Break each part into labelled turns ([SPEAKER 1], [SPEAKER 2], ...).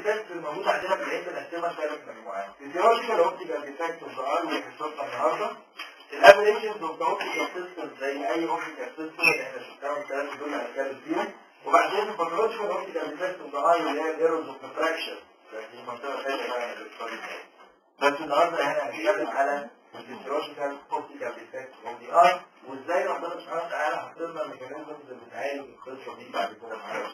[SPEAKER 1] ديفكت الموجودة عندنا في العين بنقسمها ثلاث مجموعات فيزيولوجيكال اوبتيكال ديفكت والسؤال اللي حصلنا النهارده الابريشنز اوف اوبتيكال سيستم زي اي اوبتيكال سيستم اللي احنا شفناهم الثلاثة دول هنتكلم فيهم وبعدين الباثولوجيكال اوبتيكال ديفكت اوف ذا اي اللي هي الايرورز اوف ريفراكشن دي منطقة ثانية بقى من الاستادي بس النهارده احنا هنتكلم على الفيزيولوجيكال اوبتيكال ديفكت اوف ذا اي وازاي ربنا سبحانه وتعالى حط لنا الميكانيزمز اللي بتعالج القصه دي بعد كده معانا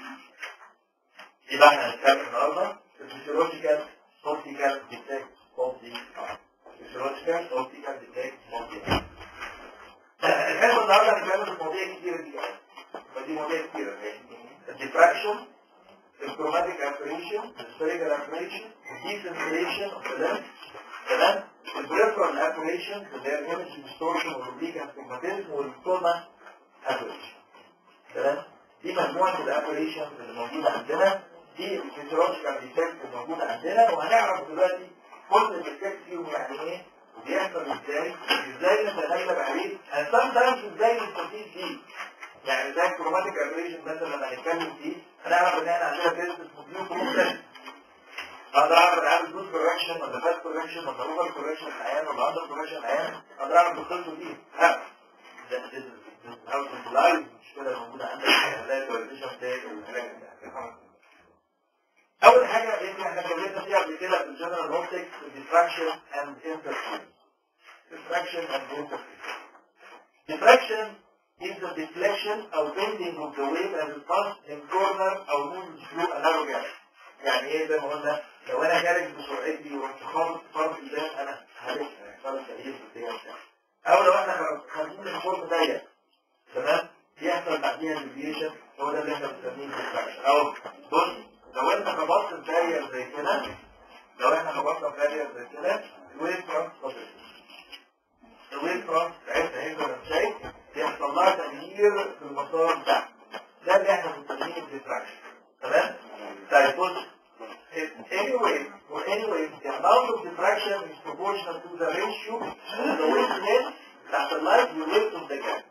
[SPEAKER 1] يبقى احنا هنتكلم النهارده الفيزيولوجيكال اوبتيكال ديتكت اوف ذا الفيزيولوجيكال اوبتيكال ديتكت اوف ذا الحلو النهارده هنتكلم في مواضيع كتير دي فدي مواضيع كتير الديفراكشن الكروماتيك ابريشن السبيريكال ابريشن الديسنسيشن اوف ذا لينس تمام البريفرال ابريشن اللي هي الايمج ديستورشن والاوبليك استجماتيزم والكوما ابريشن تمام دي مجموعه الابريشن اللي موجوده عندنا دي الفيزيولوجيكال ديتكت الموجوده عندنا وهنعرف دلوقتي كل ديتكت فيهم يعني ايه وبيحصل ازاي ازاي نتغلب عليه and sometimes ازاي نستفيد فيه يعني زي الكروماتيك ابريشن مثلا لما هنتكلم فيه هنعرف ان احنا عندنا تيست اسمه بلو كروماتيك اقدر اعرف اعمل دوز كوركشن ولا فاست كوركشن ولا اوفر كوركشن العيان ولا اندر كوركشن العيان اقدر اعمل بخصوص دي ها ده هاو سلايد المشكله موجوده عندك لا كوركشن تاج والحاجات دي اول حاجه يمكن احنا اتكلمنا فيها قبل كده في الجنرال اوبتكس ديفراكشن اند انترفيرنس ديفراكشن اند انترفيرنس diffraction is the deflection or bending of the wave as it passes in corner or moves through a narrow gap. يعني ايه زي ما قلنا لو انا خارج بسرعتي ورحت خابط طرف قدام انا هلف هيحصل تغيير في الاتجاه بتاعي او لو احنا خارجين من خرم ضيق تمام يحصل بعديها ديفيشن هو ده اللي احنا بنسميه ديفراكشن او بص لو انت خبطت في بارير زي كده لو احنا خبطنا في بارير زي كده الويف فرونت خبط الويف فرونت بتاعتنا هي زي ما شايف بيحصل لها تغيير في المسار بتاعها ده اللي احنا بنسميه الديفراكشن تمام؟ طيب بص anyway for anyway the amount of diffraction is proportional to the ratio of the wavelength بتاعت اللايت والويف of the gap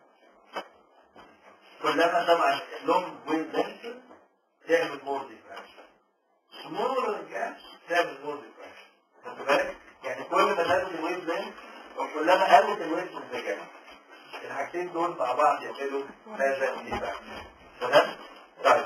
[SPEAKER 1] كلما طبعا long wavelength تعمل more diffraction smaller gaps تعمل more diffraction خدت بالك؟ يعني كل ما زادت الويف لينث وكلما قلت الويف of the gap الحاجتين دول مع بعض يعملوا هذا الديفراكشن تمام؟ طيب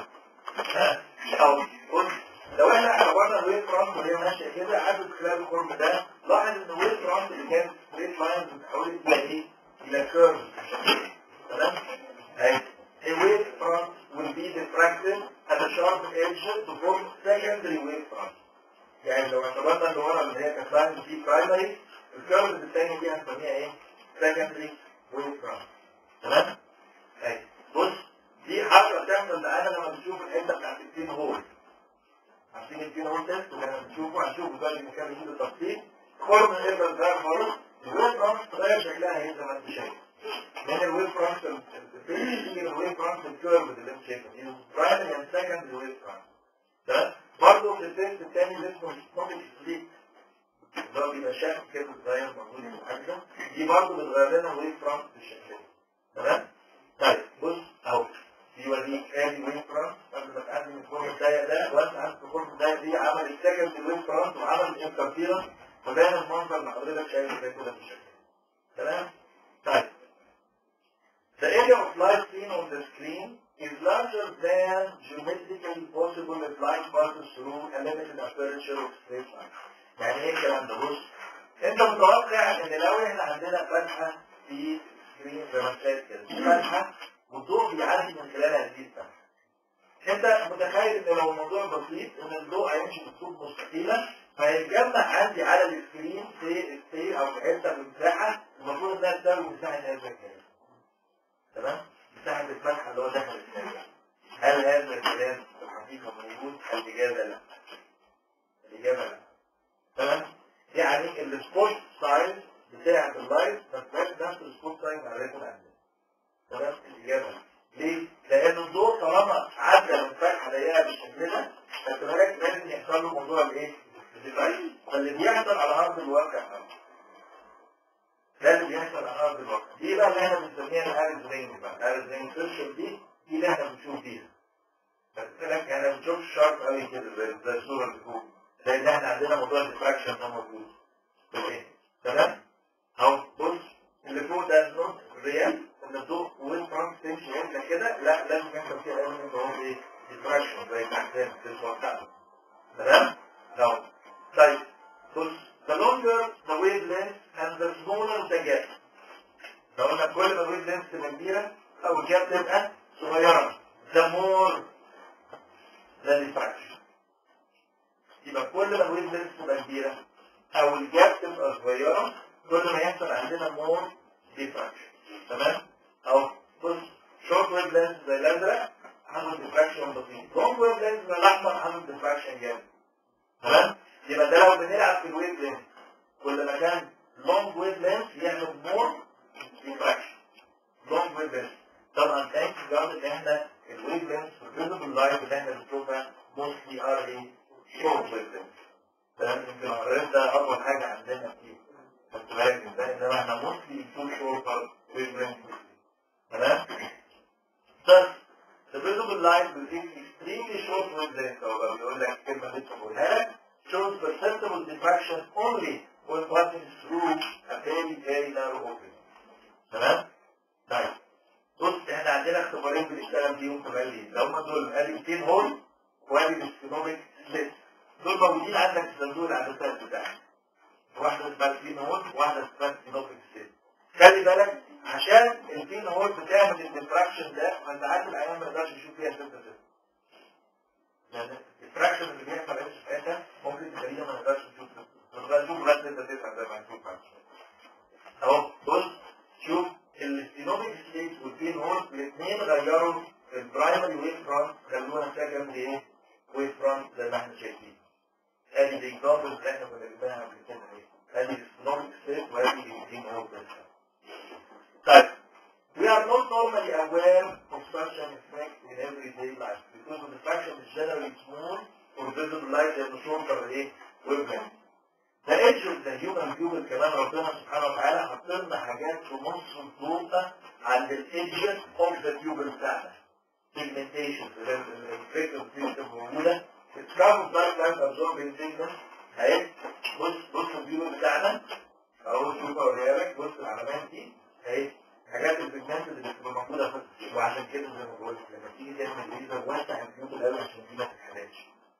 [SPEAKER 1] او بص لو احنا اعتبرنا الويف فرونت وهي ماشيه كده عدد خلال القرب ده لاحظ ان الويف فرونت اللي كانت ستريت لاين بتتحول الى ايه؟ الى كيرف تمام؟ اهي A wave front will be diffracted at a sharp edge to form secondary wave front. يعني لو اعتبرنا ان ورا اللي هي كانت لاين دي برايمري الكيرف الثاني دي هنسميها ايه؟ secondary wave front. تمام؟ اهي بص دي حاجه بتحصل معانا لما بنشوف الحته بتاعت التين هول عارفين التين هول تيست ولما بنشوفه هنشوفه دلوقتي مكان يجيب التفصيل خرم الابره ده خالص الويف فرونت تغير شكلها هي زي ما انت شايف من الويف فرونت الفيزيكي الويف فرونت الكيرف اللي انت شايفه برايمري اند سكند الويف فرونت ده برضه في التيست الثاني اللي اسمه سنوبيك سليك اللي هو بيبقى شكل كده صغير موجود في الحاجه دي برضه بتغير لنا الويف فرونت بالشكل ده تمام؟ طيب بص اهو يوريك ادي ويف فرونت قبل ما تقدم من الفورم الضيق ده وانت عارف الفورم الضيق دي عمل السكند الويف فرونت وعمل الانترفيرنس وده المنظر اللي حضرتك شايفه زي كده بالشكل تمام؟ طيب The area of light seen on the screen is larger than geometrically possible if light passes through a limited aperture of straight line. يعني ايه الكلام ده؟ بص انت متوقع ان لو احنا عندنا فتحه في سكرين زي ما شايف كده في فتحه والضوء بيعدي من خلالها هذه الفتحه. انت متخيل ان لو الموضوع بسيط ان الضوء هيمشي بخطوط مستقيمه فهيتجمع عندي على السكرين في السي او في حته من مساحه المفروض انها تساوي مساحه هذا الكلام. تمام؟ مساحه الفتحه اللي هو داخل الكلام. هل هذا الكلام في الحقيقه موجود؟ الاجابه لا. الاجابه لا. تمام؟ يعني السبوت سايز بتاعة اللايت ما تبقاش نفس السبوت سايز على الريتم عندنا. تمام؟ الاجابه ليه؟ لأن الضوء طالما عدى من فتحة ضيقة بالشكل ده خدت بالك لازم يحصل له موضوع الايه؟ الديفايس فاللي بيحصل على أرض الواقع أوي. لازم يحصل على أرض الواقع. دي بقى اللي احنا بنسميها الهارز رينج بقى، الهارز رينج سيرشل دي دي اللي احنا بنشوف فيها. خدت بالك احنا بنشوف شارب قوي كده زي زي الصوره اللي فوق لان احنا عندنا موضوع الديفراكشن ده موجود تمام تمام اهو بص اللي فوق ده نوت ريال ان الضوء والفرونت تمشي هنا كده لا لازم يحصل فيها element هو ايه ديفراكشن زي تحتين في الصوره بتاعته تمام؟ اهو طيب بص the longer the wavelength and the smaller the gap لو قلنا كل ما الويف لينث تبقى كبيره او الجاب تبقى صغيره the more the diffraction يبقى كل ما الويف لينث تبقى كبيره او الجاب تبقى صغيره كل ما يحصل عندنا more diffraction تمام او بص short wave length زي الازرق عامل diffraction بسيط long wave length زي الاحمر عامل diffraction جامد تمام يبقى ده لو بنلعب في الويف لينث كل ما كان long wave length يعمل more diffraction long wave length طبعا ثانك جاد ان احنا الويف لينث في الفيزبل لايت اللي احنا بنشوفها mostly are a short wave length تمام يمكن الريف ده اطول حاجه عندنا فيه خدت بالك ازاي انما احنا mostly two short wave length تمام Thus, the visible light will take extremely short wavelength over بيقول لك كلمه لسه بقولها لك shows perceptible diffraction only when passing through a very very narrow opening تمام؟ طيب بص احنا عندنا اختبارين بنشتغل بيهم في مالي لو هم دول ادي 200 هول وادي الاستينوميك سليت دول موجودين عندك في صندوق العدسات بتاعك واحده اسمها سين هول وواحده اسمها ستينوميك سليت خلي بالك عشان الفين هول بتعمل الديفراكشن ده فساعات العيان ما يقدرش يشوف فيها 6 6 يعني الفراكشن اللي بيحصل ايه في حته ممكن تخلينا ما نقدرش نشوف نقدر نشوف لغايه 6 9 زي ما هنشوف بعد شويه اهو بص شوف الاستينوميك ستيت والفين هول الاثنين غيروا البرايمري ويف فرونت خلونا سكندري ايه ويف فرونت زي ما احنا شايفين ادي الاكزامبل اللي احنا كنا جبناها قبل كده اهي ادي الاستينوميك ستيت وادي الفين هول بس طيب We are not normally aware of such an effect in everyday life because the diffraction is generally small or visible light and shorter ايه wavelength. The edge of the human pupil كمان ربنا سبحانه وتعالى حط لنا حاجات في نص الضوء عند الedge of the pupil بتاعنا. Pigmentation الفكرة بتبقى موجودة الترافل بتاعت لايت absorbing signal اهي بص بص البيوبل بتاعنا اهو شوف اوريها لك بص العلامات دي اهي حاجات البيجمنت اللي بتبقى موجوده في وعشان كده زي ما بقول لما تيجي تعمل ليزر وسع البيوت الاول عشان دي ما تتحرقش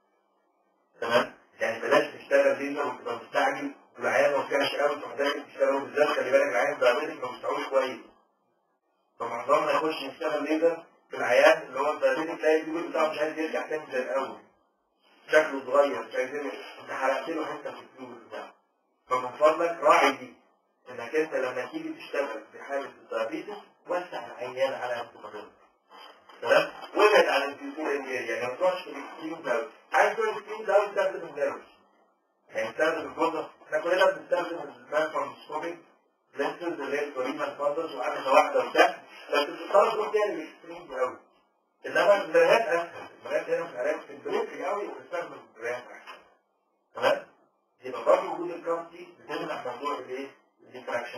[SPEAKER 1] تمام يعني بلاش تشتغل ليزر وتبقى مستعجل والعيان ما فيهاش قوي تروح داخل تشتغل بالذات خلي بالك العيان دايابيتك ما بيشتغلوش كويس فمعظمنا يخش يشتغل ليزر في العيان اللي هو الدايابيتك تلاقي البيوت بتاعه مش عايز يرجع تاني زي الاول شكله صغير مش عايز يرجع انت حرقت له حته في البيوت بتاعه فمن فضلك راعي دي انك انت لما تيجي تشتغل في حالة الدايابيتس وسع العيان على قد ما تقدر تمام وابعد عن الفيزور يعني ما تروحش في الاكستريم داون عايز تروح الاكستريم داون استخدم النيرفز يعني استخدم الجزء احنا كلنا بنستخدم الفانفارمسكوبيك لينسز اللي هي الكوريما الفاندس وعامله واحده وبتاع بس بتضطر تروح تعمل الاكستريم داون انما المرايات اسهل المرايات هنا في علاج في البريك قوي وبنستخدم المرايات احسن تمام يبقى برضه وجود الكارتي بتمنع موضوع الايه ديفراكشن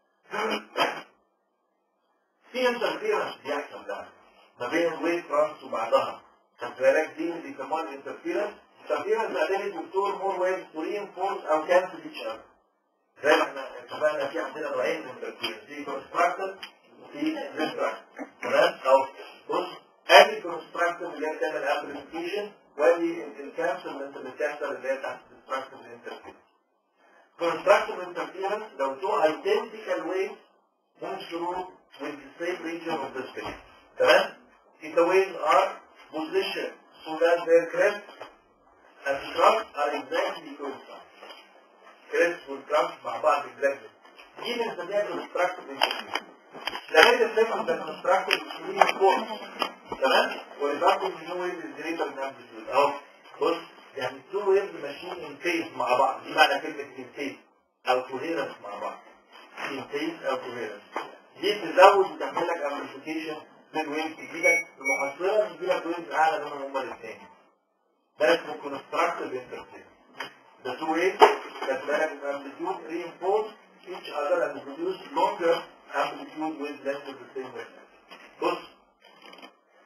[SPEAKER 1] في انترفيرنس بيحصل ده ما بين الويف فرانس وبعضها خدت بالك دي اللي بيسموها الانترفيرنس الانترفيرنس ability to store more waves to reinforce or cancel each other زي ما احنا اتفقنا في عندنا نوعين من الانترفيرنس في كونستراكتيف وفي ديستراكتيف تمام او بص ادي كونستراكتيف اللي هي بتعمل امبليفيكيشن وادي الكانسلمنت اللي بتحصل اللي هي تحت ديستراكتيف انترفيرنس constructive interference لو two identical waves move through with the same region of the space. تمام؟ If the waves are positioned so that their crest and crust are exactly coincident. crest والcrust مع بعض exactly. دي بنسميها constructive interference. لغاية الفكرة ده constructive reinforcement. تمام؟ والرابط ان no wave is greater than amplitude. اهو بص يعني two waves ماشيين in phase مع بعض دي معنى كلمة in phase أو coherence مع بعض in phase أو coherence دي تزود وتعمل لك amplification للويف تجيلك المحصلة تجيلك ويف أعلى منهم هما الاثنين ده اسمه constructive interference The two waves that vary in amplitude reinforce each other and produce longer amplitude wavelengths of the same wavelength. بص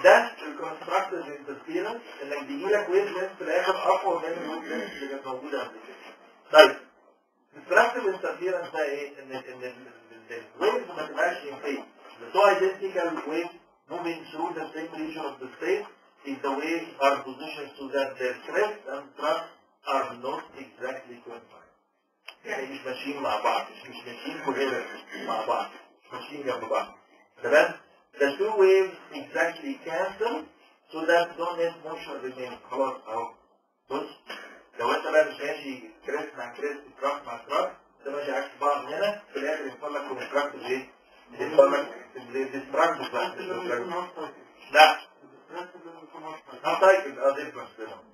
[SPEAKER 1] ده الكونستراكتيف انترفيرنس انك بيجي لك ويف لينث في الاخر اقوى من الويف لينث اللي كانت موجوده قبل كده طيب الكونستراكتيف انترفيرنس ده ايه ان ان الويف ما تبقاش ان فيز the two identical waves moving through the same region of the space is the waves are positioned so that their crest and thrust are not exactly coincide يعني مش ماشيين مع بعض مش مش ماشيين كلنا مع بعض مش ماشيين جنب بعض تمام the two waves exactly cancel so that no net motion remains خلاص اهو بص لو انت بقى مش ماشي كريس مع كريس تراك مع تراك ده ماشي عكس بعض هنا في الاخر يحصل لك كونستراكت ايه؟ يحصل لك ديستراكت لا ها سايكل اه ديفرنس بينهم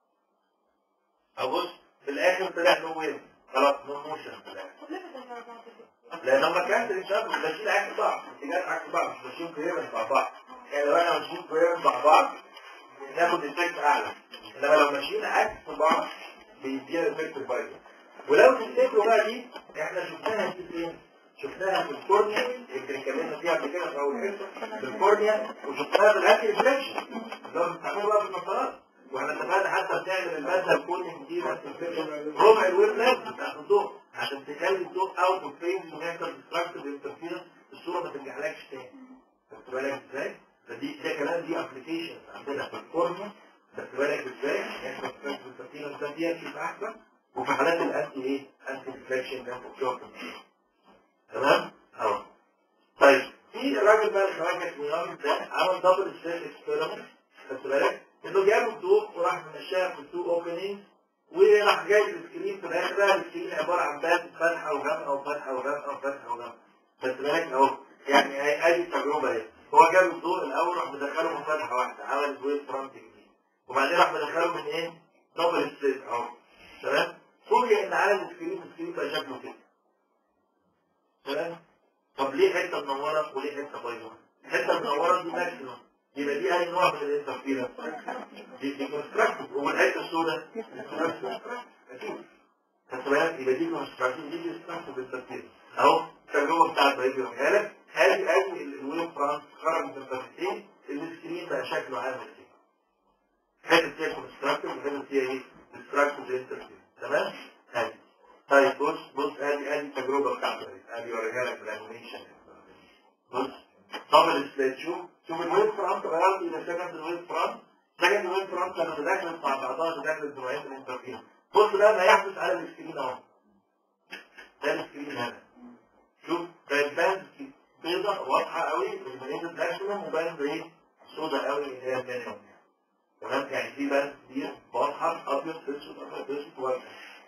[SPEAKER 1] ابص في الاخر طلع له ويف خلاص نو موشن في الاخر لان لما كانت الانشاء ماشيين عكس بعض اتجاهات عكس بعض مش ماشيين كويرنت مع بعض يعني لو احنا ماشيين كويرنت مع بعض ناخد افكت اعلى انما لو ماشيين عكس بعض بيديها افكت بايظه ولو تفتكروا بقى دي احنا شفناها في فين؟ شفناها في الكورنيا يمكن اتكلمنا فيها قبل كده في اول حصه في الكورنيا وشفناها في الاكل ريفلكشن اللي هو بنستعمله بقى في النظارات واحنا اتفقنا حتى بنعمل الماده الكورنيا دي بس ربع الويف لينث بتاعت الضوء عشان تخلي الضوء اوت اوف فيز ويحصل ديستراكتيف انترفيرنس الصوره ما ترجعلكش تاني خدت بالك ازاي؟ فدي ده كلام دي ابلكيشن عندنا في الكورنيا خدت بالك ازاي؟ يحصل ديستراكتيف انترفيرنس ده فيها تشوف احسن وفي حالات الانتي ايه؟ انتي ريفلكشن ده بتشوف تمام؟ اهو طيب في الراجل بقى الخواجه نيويورك ده عمل دبل ستيت اكسبيرمنت خدت بالك؟ انه جاب الضوء وراح ممشيها في التو اوبننج وراح جايب السكرين في الاخر بقى السكرين عباره عن باب فتحه وغامقه وفتحه خدت وفتحه وغامقه خدت بالك اهو يعني هي ادي التجربه اهي هو جاب الضوء الاول راح مدخله من فتحه واحده عمل ويف فرونت جديد وبعدين راح مدخله من ايه؟ دبل ستيت اهو تمام؟ فوجئ ان على السكرين السكرين بقى شكله كده تمام؟ طب ليه حته منوره وليه حته بايظه؟ الحته المنوره دي ماكسيموم يبقى دي اي نوع من الانترفيرنس دي دي كونستراكتيف والحته السوداء اكيد خدت بالك يبقى دي كونستراكتيف دي كونستراكتيف انترفيرنس اهو التجربه بتاعت بقيت بيقولها لك ادي ادي الويب فرانس خرج من التفاصيل السكرين بقى شكله عامل كده حته فيها كونستراكتيف وحته فيها ايه؟ ديستراكتيف انترفيرنس تمام؟ ادي طيب بص بص ادي ادي التجربه بتاعته ادي اوريها لك بالانيميشن بص دبل سليت شوف شوف الويب فرونت غيرت الى سكند الويب فرونت سكند الويب فرونت لما تدخلت مع بعضها تدخلت نوعين من الانترفيرنس بص بقى ما يحدث على السكرين اهو ده السكرين هنا شوف ده الباند بيضة واضحة قوي بالمنيزة ماكسيموم وباند ايه سودا قوي اللي هي المينيموم تمام يعني في باند كتير واضحة ابيض اسود ابيض اسود واضح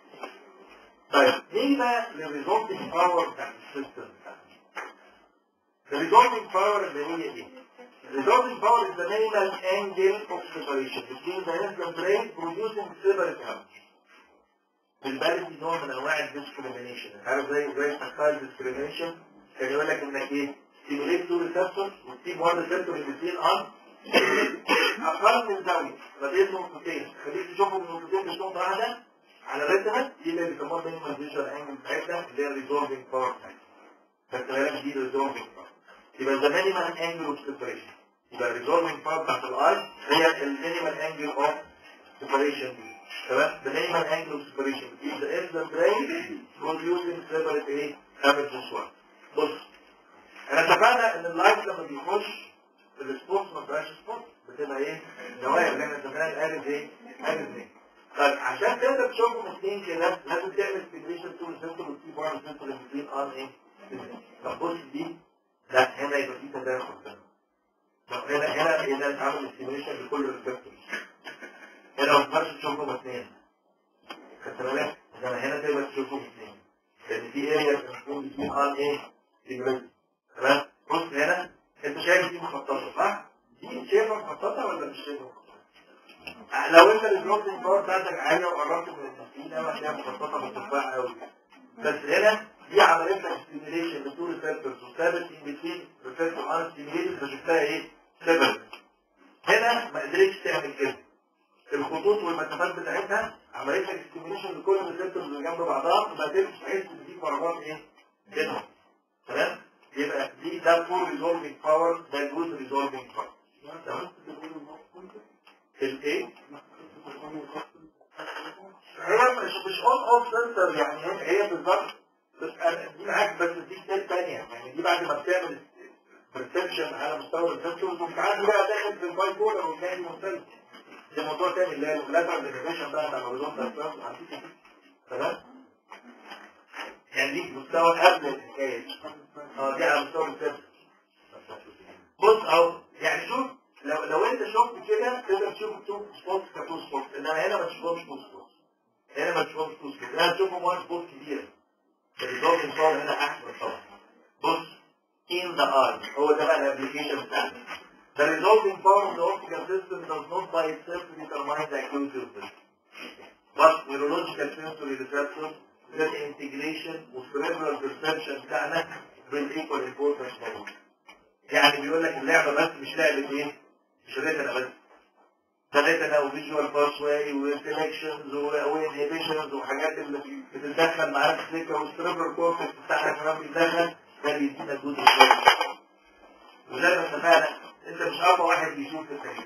[SPEAKER 1] طيب نيجي بقى للريزولتنج باور بتاع السيستم بتاعنا الريزولتنج باور اللي هي ايه؟ Resulting power is the minimal angle of separation between the instant ray producing separate charge. بالبالغ دي نوع من انواع الديسكريميشن عارف زي زي التكتايل ديسكريميشن كان يقول لك انك ايه ستيموليت تو ريسبتور وتسيب وان ريسبتور الاثنين اون اقل من زاويه فدي نقطتين خليك تشوفهم من نقطتين مش نقطه واحده على ريتنا دي اللي بيسموها مينيمال فيجوال انجل بتاعتنا اللي هي الريزولفنج باور خدت بالك دي الريزولفنج باور يبقى ده مينيمال انجل اوف سيبريشن يبقى الريزولفنج باور بتاعت الاي هي المينيمال انجل اوف سيبريشن دي تمام the minimal angle of separation is the instant ray producing separate ايه emergence one بص احنا اتفقنا ان اللايت لما بيخش في السبوت ما بتبقاش سبوت بتبقى ايه نوايا اللي احنا سميناها الارز ايه ارز ايه طيب عشان تقدر تشوفهم الاثنين كده لازم تعمل سيجريشن تو ريسبتور وتسيب وان ريسبتور الاثنين اون ايه طب بص دي لا هنا يبقى في تداخل طب هنا هنا هنا اتعمل سيجريشن لكل ريسبتور هنا ما تقدرش تشوفهم اثنين خدت بالك انما هنا تقدر تشوفهم اثنين لان في اريا بتكون بتكون اون ايه سيجريشن تمام بص هنا انت شايف دي مخططه صح دي شايفها مخططه ولا مش شايفها مخططه لو انت البلوكينج باور بتاعتك عاليه وقربت من التسخين قوي هتلاقيها مخططه بتتباع قوي بس هنا دي عملت لك ستيميليشن لتو ريسبتورز وثابت ان بتوين ريسبتور ان ستيميليتد فشفتها ايه؟ سيبرت هنا ما قدرتش تعمل كده الخطوط والمسافات بتاعتها عملت لك ستيميليشن لكل الريسبتورز اللي جنب بعضها وما قدرتش تحس ان في فراغات ايه؟ بينهم تمام؟ يبقى دي ده فور ريزولفنج باور ده جزء ريزولفنج باور تمام؟ الايه هي مش مش اون اوف سنتر يعني هي هي بالظبط بس أنا- دي معاك بس دي ستيل ثانيه يعني دي بعد ما بتعمل برسبشن على مستوى الريسبتورز وبتعدي بقى داخل في الباي بولر وتلاقي مختلف ده موضوع تاني اللي هي اللاترال ديفيشن بقى بتاع الهوريزونتال تمام يعني دي مستوى قبل الحكايه اه دي على مستوى الريسبتور بص اهو يعني شوف لو لو انت شفت كده تقدر تشوف تو سبوتس كتو سبوتس انما هنا ما تشوفهمش تو سبوتس هنا ما تشوفهمش تو سبوتس هنا تشوفهم وان سبوت كبيره الريزولت صار هنا احسن طبعا بص in the arm هو ده بقى الابلكيشن بتاعنا The resulting power of the optical system does not by itself determine the acuity of vision. But neurological sensory receptors that integration وcerebral perception بتاعنا بالايكوال importance موجود. يعني بيقول لك اللعبه بس مش لعبه ايه؟ مش ريتنا بس. ده ريتنا وفيجوال باس واي وسelections وانهبيشنز وحاجات اللي بتتدخل معاك السكه والسيربرال كورتكس بتاعنا كمان بيتدخل ده بيدينا جزء كويس. وزي ما اتفقنا انت مش اقوى واحد بيشوف في التاريخ.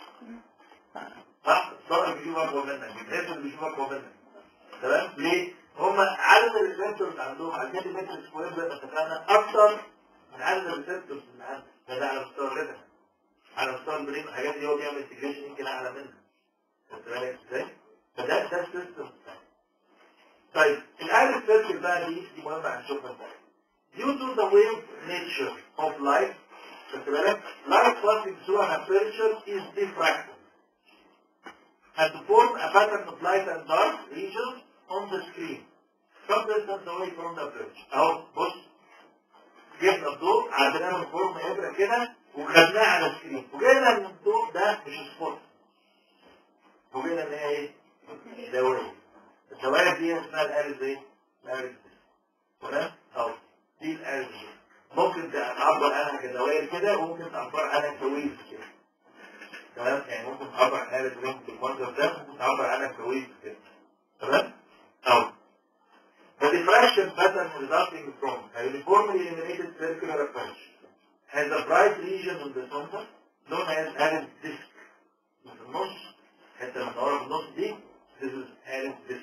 [SPEAKER 1] صح؟ الصقر بيشوف اقوى منك، الناس اللي بيشوف اقوى منك. تمام؟ ليه؟ هم عدد الريسبتورز عندهم على كده متر سكوير زي ما اتفقنا اكتر من عدد الريسبتورز اللي عندك ده, ده على مستوى الريتنا على مستوى البرين الحاجات دي هو بيعمل انتجريشن يمكن اعلى منها خدت بالك ازاي؟ فده ده السيستم طيب الآلة سيركل بقى دي دي مهمة هنشوفها ازاي due to the wave nature of light خدت بالك light passing through an aperture is diffracted and form a pattern of light and dark regions on the screen some distance away from the aperture اهو بص جبنا الضوء عدناه من فورم ابره كده وخدناه على السكرين وجينا ان الضوء ده مش سبوت وجينا ان هي ايه؟ دوائر الدوائر دي اسمها الالف ايه؟ الالف تمام؟ اهو دي الالف ممكن تعبر عنها كدوائر كده وممكن تعبر عنها كويس كده تمام؟ يعني ممكن تعبر عن الالف رينج بالمنظر ده ممكن تعبر عنها كويس كده تمام؟ اهو The diffraction pattern resulting from a uniformly illuminated circular approach has a bright region in the center known as Allen disk. في النص حتى المنورة في النص دي this is Allen disk.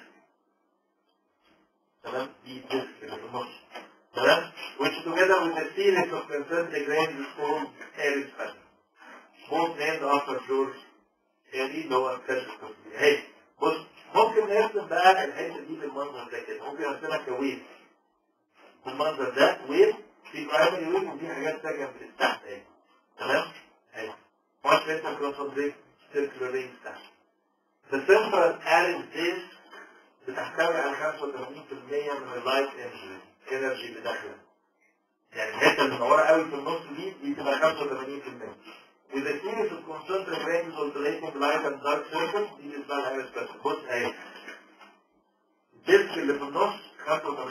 [SPEAKER 1] تمام؟ دي disk اللي في النص. تمام؟ Which together with a series of concentric ranges form Allen pattern. Both named after George هي اللي هو اكتشف اهي بص ممكن نرسم بقى الحته دي بالمنظر ده كده ممكن ارسمها كويف بالمنظر ده ويف في برايمري ويف وفي حاجات سكندري تحت اهي تمام اهي واتش انت كونسنتريت سيركلر رينج تحت السنترال اريز ديس بتحتوي على 85% من اللايت انرجي انرجي اللي داخله يعني الحته اللي منوره قوي في النص دي دي تبقى 85% with a series of concentric ranges alternating light and dark circles دي اسمها الايرس بس بص اهي الديسك اللي في النص 85%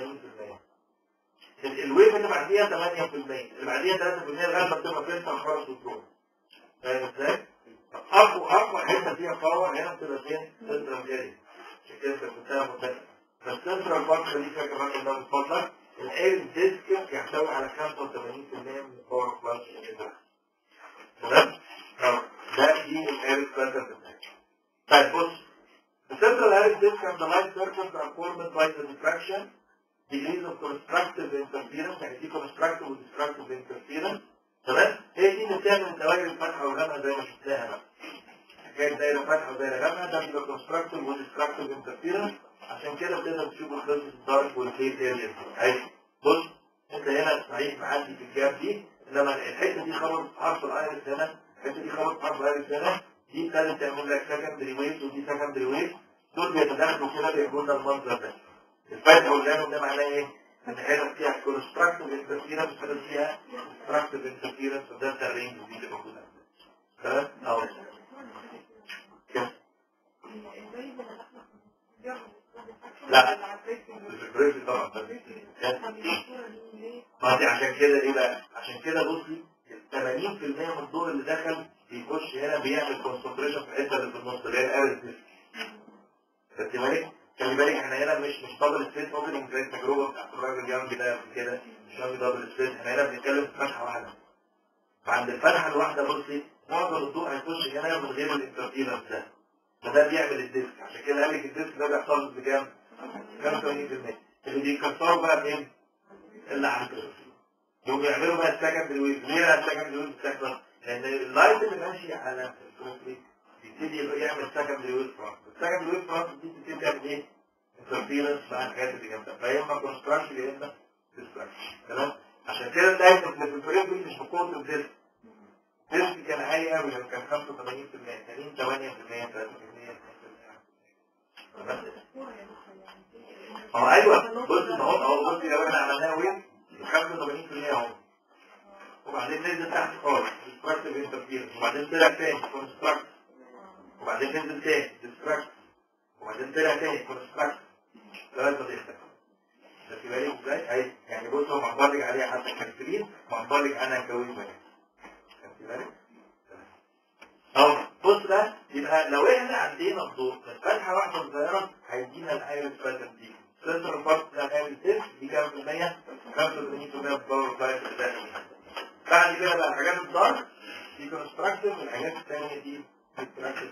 [SPEAKER 1] ال- الويف اللي بعديها 8% اللي بعديها 3% لغايه ما بتبقى فين خالص وتروح فاهم ازاي؟ اقوى اقوى حته فيها باور هنا بتبقى فين؟ سنترال اريا عشان كده كنت بتاع مدرس فالسنترال فانكشن دي فيها كمان قدام اتفضل الاير ديسك يحتوي على 85% من الباور فلاش تمام؟ أهو. ده دي الاير فلاتر بتاعتي طيب بص The central iris disc and the light circles are formed by the diffraction degrees of constructive interference يعني في constructive و destructive interference تمام؟ هي دي اللي بتعمل الدوائر الفاتحة والغامقة زي ما شفناها بقى حكاية دايرة فاتحة ودايرة غامقة ده بيبقى constructive و destructive interference عشان كده بتقدر تشوف الخلص الدارك والفيل اريا ايوه بص انت هنا صحيح معدي في الجاب دي انما الحته دي خبط حرف الايرس هنا الحته دي خبط حرف الايرس هنا دي ابتدت تعمل لك سكندري ويف ودي سكندري ويف دول بيتداخلوا كده بيعملوا لنا المنظر ده الفتح واللام ده معناه ايه؟ ان هنا فيها كونستراكتيف انترفيرنس هنا فيها كونستراكتيف انترفيرنس وده ده الرينج دي اللي موجوده تمام؟ اهو كده لا مش البريف طبعا ما دي عشان كده ايه بقى؟ عشان كده بصي 80% من الضوء اللي دخل بيخش هنا بيعمل كونسنتريشن في الحته اللي في النص اللي هي الارز دي خدت بالك؟ خلي بالك احنا هنا مش مش دبل سبيس اوبننج زي التجربه بتاعت الراجل جنبي ده قبل كده مش قصدي دبل سبيس احنا هنا بنتكلم في فتحه واحده وعند الفتحه الواحده بصي معظم الضوء هيخش هنا من غير الانترفيرنس ده فده بيعمل الديسك عشان كده قال لك الديسك ده بيحتفظ بكام؟ 85% اللي بيكسروا بقى فين؟ اللي عند يوم يعملوا بقى السكندري ويف ليه السكندري ويف بتحصل؟ لان اللايت اللي ماشي على الكونفليكت يبتدي يبقى يعمل سكندري ويف فرونت السكندري ويف فرونت دي بتبتدي تعمل ايه؟ انترفيرنس مع الحاجات اللي جنبها فيا اما كونستراكشن يا اما ديستراكشن تمام؟ عشان كده تلاقي في الفريم دي مش بقوه الديسك الديسك كان عالي قوي كان 85% تانيين 8% 3% اه ايوه بص ما هو اهو بص لو احنا عملناها وين 85% اهو وبعدين ننزل تحت خالص ديستراكتيف انترفيرنس وبعدين طلع تاني كونستراكت وبعدين ننزل تاني ديستراكت وبعدين طلع تاني كونستراكت لغايه ما تختفي خدت بالك ازاي؟ اهي يعني بص هو معبرلك عليها حتى كالسلين معبرلك عنها كويس بالك خدت بالك؟ اهو بص بقى يبقى لو احنا عندنا الضوء من فتحه واحده صغيره هيدينا الايرس باترن دي سنترال بارت بتاع الايرس تيست دي كام في المية؟ 85% باور فايت بعد كده بقى الحاجات الدارك دي كونستراكتيف والحاجات الثانيه دي ديستراكتيف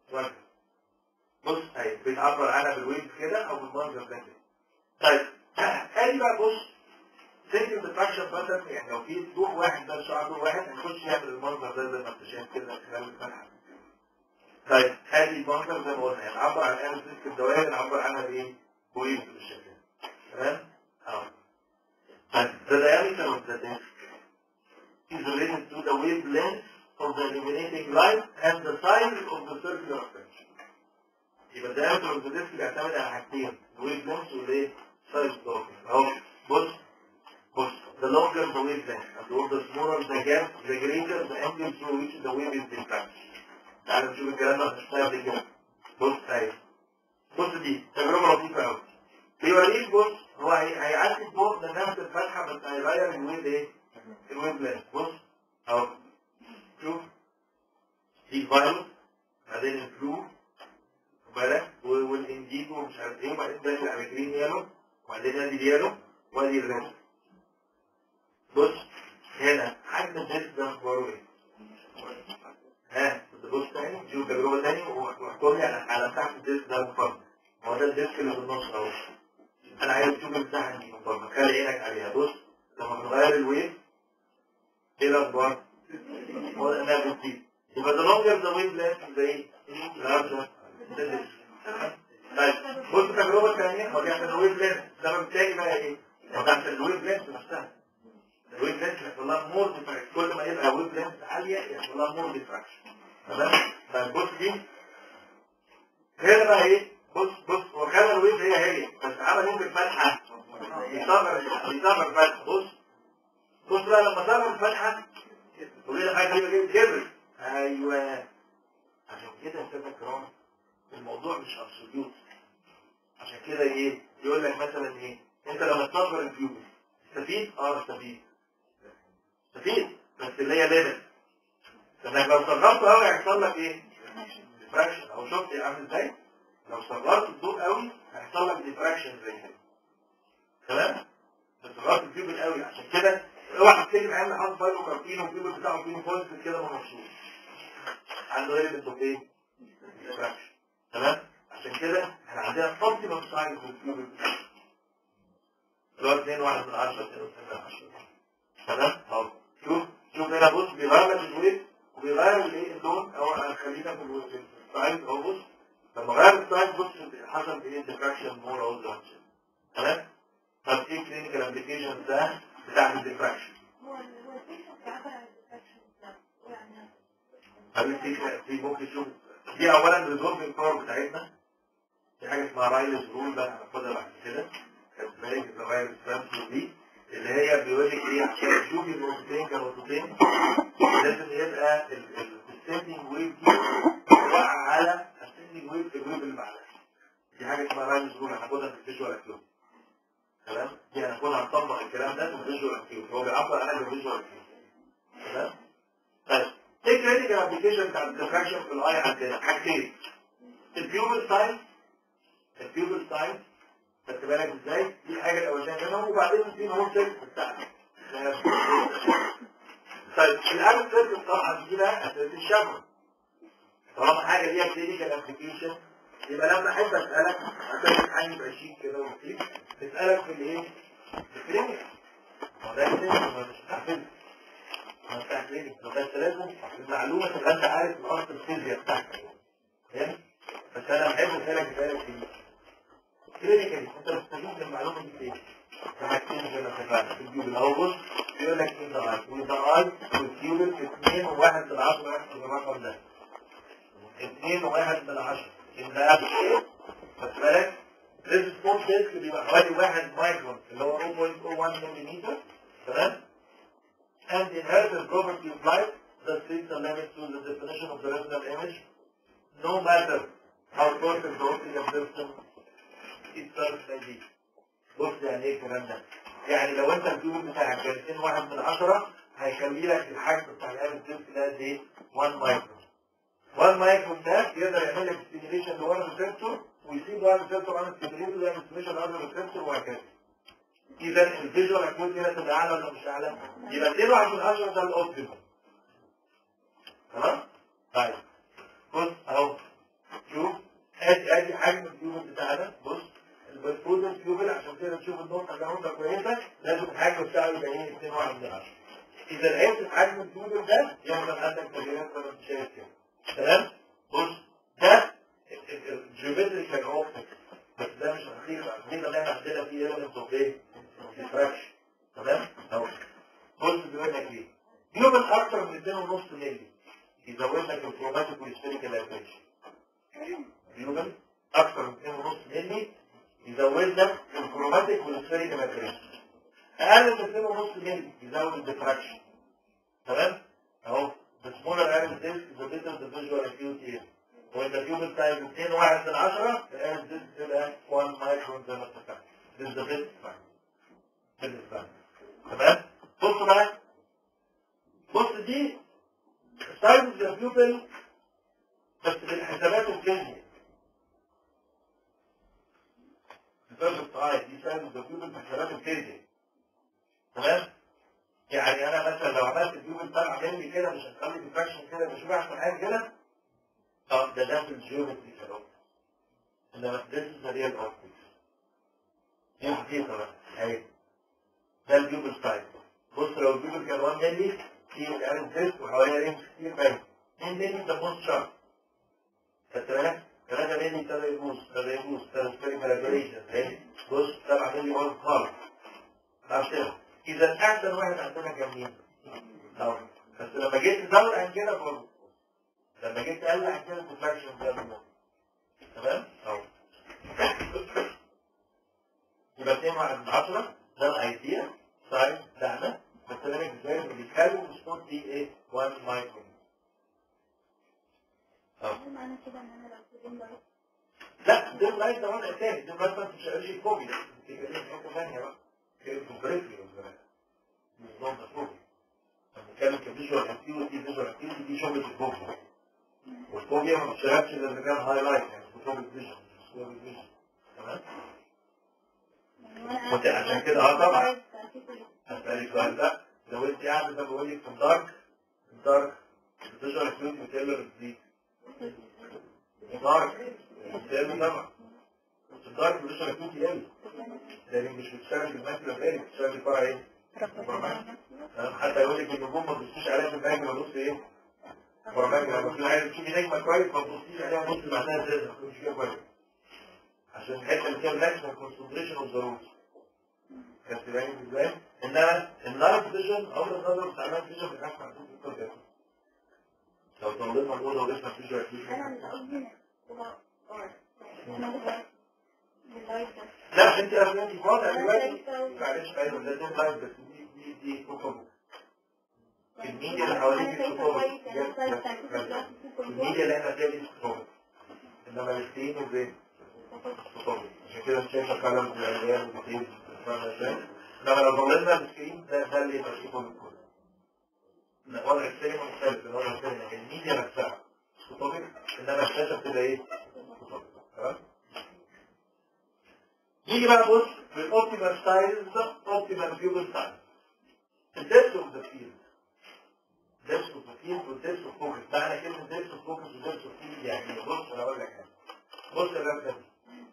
[SPEAKER 1] بص اهي بيتعبر عنها بالويف كده او بالمنظر ده كده طيب ادي بقى بص سنجل ديفراكشن باترن يعني لو في ضوء واحد ده شعاع ضوء واحد هيخش يعمل المنظر ده زي ما انت شايف كده خلال الفتحه طيب ادي المنظر زي ما قلنا يعني نعبر عن انا سلك الدوائر نعبر عنها بايه؟ بويف بالشكل ده تمام؟ اهو طيب the diameter of the disk is related to the wavelength of the illuminating light and the size of the circular section. يبقى diameter of the disk بيعتمد على حاجتين الويف والايه؟ size of the اهو بص بص the longer the wavelength and the smaller the gap the greater the angle through which the wave is diffract. تعالوا نشوف الكلام ده هنشتغل كده بص اهي بص دي تجربه لطيفه قوي بيوريك بص هو هي- هيعدي الضوء من نفس الفتحه بس هيغير الويف ايه؟ الويف لينث بص اهو شوف دي فايروس بعدين الفلو بالك والانديجو ومش عارف ايه وبعدين داخل على جرين يالو وبعدين ادي اليالو وادي الريد بص هنا حجم الديسك ده اخباره ايه؟ ها تبص تاني شوف تجربه تاني واحكم لي على على مساحه الديسك ده المفرد هو ده الديسك اللي في النص اهو انا عايز اشوف المساحه دي المفرد خلي عينك عليها بص لما بنغير الويف ايه الاخبار؟ هو ده انها بتزيد يبقى the longer the wavelength the ايه؟ larger the disk طيب بص التجربه الثانيه هو بيعمل الويف لينث السبب الثاني بقى ايه؟ هو بيعمل الويف لينث نفسها الويف لينث يحصل لها مور ديفراكشن كل ما يبقى ويف لينث عاليه يحصل لها مور ديفراكشن تمام طيب بص دي هنا بقى ايه بص بص هو خلى الويف هي هي بس عمل ايه بالفتحه يصغر يصغر الفتحه بص بص بقى لما صغر الفتحه تقول لي حاجه غريبه جدا كبر ايوه عشان كده يا استاذ الكرام الموضوع مش ابسوليوت عشان كده ايه يقول لك مثلا ايه انت لما تصغر الفيوز استفيد اه استفيد استفيد بس اللي هي ليميت انك لو صغرت قوي هيحصل لك ايه؟ ديفراكشن او شفت عامل ازاي؟ لو صغرت الضوء قوي هيحصل لك ديفراكشن زي كده تمام؟ بس صغرت الفيوبل قوي عشان كده اوعى تفتكر عامل حاطط فايلو كارتين والفيوبل بتاعه فيه بوينت كده ما مبسوط عنده غير انتوا ايه؟ ديفراكشن تمام؟ عشان كده احنا عندنا اوبتيمم سايز للفيوبل اللي هو 2 1 من 10 2 من 10 تمام؟ اهو شوف شوف هنا بص بيغير لك الويت وبيغير الايه اللون او خلينا في الويت السايز اهو بص لما غير السايز بص حصل ايه ديفراكشن مور او لونج تمام؟ طب ايه كلينيكال ابلكيشن ده بتاع الديفراكشن؟
[SPEAKER 2] هو هو البيشنت بيعبر عن الديفراكشن ده يعني
[SPEAKER 1] قبل في في ممكن تشوف دي اولا الريزولفنج باور بتاعتنا في حاجه اسمها رايلز رول بقى هناخدها بعد كده كانت مالك الرايلز فرانسو دي اللي هي بيقول لك ايه عشان تشوفي النقطتين كنقطتين لازم يبقى السيتنج ويف دي واقعه على السيتنج ويف الويف اللي بعدها دي حاجه اسمها رايلز رول هناخدها في الفيجوال اكيوت تمام دي هناخدها نطبق الكلام ده في الفيجوال اكيوت هو بيعبر عنها بالفيجوال اكيوت تمام طيب ايه كريتيكال ابلكيشن بتاع الديفراكشن في الاي عندنا حاجتين البيوبل سايز البيوبل سايز خدت بالك ازاي دي الحاجه الاولانيه منهم وبعدين في هون سيلز بتاعنا طيب الأرض سيرفيس طبعا دي بقى أساس الشبكة طالما حاجة ليها كلينيكال ابلكيشن يبقى لما احب اسالك عشان حاجه بعشيك كده وكتير تسالك في الايه؟ في الكلينيك ما ده كلينيك ما مش تحفظ ما بتاع كلينيك بس لازم المعلومه تبقى انت عارف الاصل الفيزياء بتاعتك فاهم؟ بس انا بحب اسالك اسالك في كلينيكال انت بتستفيد من المعلومه دي فين؟ في حاجتين زي ما اتفقنا في الجيوب اهو بص بيقول لك ان ذا اي وذا اي والكيوبل في 2 و1 من 10 احسب الرقم ده 2 و1 من 10 ان ده ابل خد بالك ريز سبوت ديسك بيبقى حوالي 1 مايكرون اللي هو 0.01 ملم تمام and inherent property of light that sets the limit to the definition of the retinal image no matter how perfect the optical system itself may be بص يعني ايه الكلام ده يعني لو انت الكيوب بتاعك كان 2 واحد من 10 هيخلي لك الحجم بتاع الاب ديسك ده قد ايه 1 مايكرون 1 مايكرون ده يقدر يعمل لك ستيميليشن لورا ريسبتور ويسيب ورا ريسبتور عن ستيميليشن ويعمل ستيميليشن لورا ريسبتور وهكذا اذا الفيجوال اكويتي هنا تبقى اعلى ولا مش اعلى؟ يبقى 2 واحد من 10 ده الاوبتيمال تمام؟ طيب بص اهو شوف ادي ادي حجم الكيوبل بتاعنا بص البرفوز الكيوبل عشان كده تشوف النقطه اللي نقطه كويسه لازم الحجم بتاعه يبقى ايه 2 واحد من 10 اذا لقيت حجم الكيوبل ده يحصل عندك تغييرات زي ما انت شايف كده تمام بص ده الجيومتريكال اوبتيك بس ده مش حقيقه الحقيقه اللي احنا عندنا فيه ايلمنت اوف ايه؟ ديفراكشن تمام اهو بص بيقول لك ايه؟ كيوبل اكتر من 2.5 مللي يزود لك الكروماتيك والسفيريكال افريشن كيوبل اكتر من 2.5 مللي يزود لك الكروماتيك والسفيريكال افريشن اقل من 2.5 مللي يزود الديفراكشن تمام اهو the smaller iris disk the better the visual acuity is. When the pupil size is 10 واحد من 10 the iris disk تبقى 1 micron زي ما اتفقنا. This is the best time. Best time. تمام؟ بص بقى بص دي size the pupil بس بالحسابات الكيمياء. الفيرست اي دي size the pupil بحسابات الكيمياء. تمام؟ يعني انا مثلا لو عملت الجيوب طالع مني كده مش هتخلي ديفراكشن كده مش بيحصل حاجه كده اه ده ده في الجيومتري كده انما ده ده ريال اوبتكس دي حقيقه بقى اهي ده الجيوب ستايل بص لو الجيوب كان 1 مللي في الارم تيست وحواليها رينج كتير باين 2 مللي ده موست شارب خدت بالك 3 مللي ابتدى يبوظ ابتدى يبوظ ابتدى يسبري مالاجريشن اهي بص 7 مللي باظ خالص عشان اذا احسن واحد عندنا كان مين؟ اهو بس لما جيت تزود عن كده برضه لما جيت تقلل عن كده الديفراكشن ده برضه تمام؟ اهو يبقى 2 واحد من 10 ده الايديا سايز بتاعنا بس انا ازاي بيتكلم الصوت دي ايه؟ 1 مايكرون اهو
[SPEAKER 2] معنى كده ان انا لو كنت ضربت
[SPEAKER 1] لا ده لايت ده وضع تاني ده بس ما تشتغلش الكوبي ده تبقى ليه حته ثانيه بقى كده كومبريسلي نظام الكوبي لما نتكلم كفيجوال اكتيفيتي فيجوال اكتيفيتي دي شغله الكوبي والكوبي ما بتشتغلش الا اذا كان هايلايت يعني كوبي فيجن كوبي فيجن تمام
[SPEAKER 2] يعني
[SPEAKER 1] وانت عشان كده اه طبعا هسألك سؤال ده لو انت قاعد زي ما بقول لك في الدارك الدارك الفيجوال اكتيفيتي بتقل بتزيد الدارك بتقل طبعا في الدارك الفيجوال اكتيفيتي قل لان مش بتشتغل بالماكله غير بتشتغل بالفرع ايه؟ تمام؟ حتى يقول لك النجوم ما تبصيش عليها في الماجنة بص ايه؟ فرماجنة لما تكون عايز تشوفي نجمة كويس ما تبصيش عليها بص بعدها ازاي ما تكونش فيها كويس عشان الحتة اللي فيها الماكسيمم كونسنتريشن اوف ذا روت خدت بالك ازاي؟ انما النار فيجن او النظر بتاع النار فيجن بتحكم على صوت الكتاب لو طولنا الأوضة ولسنا فيجن
[SPEAKER 2] انا مش قصدي هو باللايف ده
[SPEAKER 1] لا انت اصلا انت فاضي دلوقتي معلش ايوه ده ده لايف بس دي دي دي كتب الميديا اللي حواليك دي كتب الميديا اللي احنا فيها دي كتب انما السكرين ازاي؟ كتب عشان كده مش شايفه كلام زي العيال وبتيجي فاهم ازاي؟ انما لو ضللنا السكرين ده ده اللي يبقى فيه كل كل لا، وضع السينما مختلف من وضع السينما الميديا نفسها كتب انما الشاشه بتبقى ايه؟ كتب تمام؟ نيجي بقى بص في الاوبتيمال سايز اوبتيمال فيوبل سايز الدبث اوف ذا فيلد فيلد وديبس اوف فوكس معنى كلمه ديبس اوف فوكس وديبس اوف فيلد يعني إيه؟ بص انا اقول لك حاجه بص الرسمه دي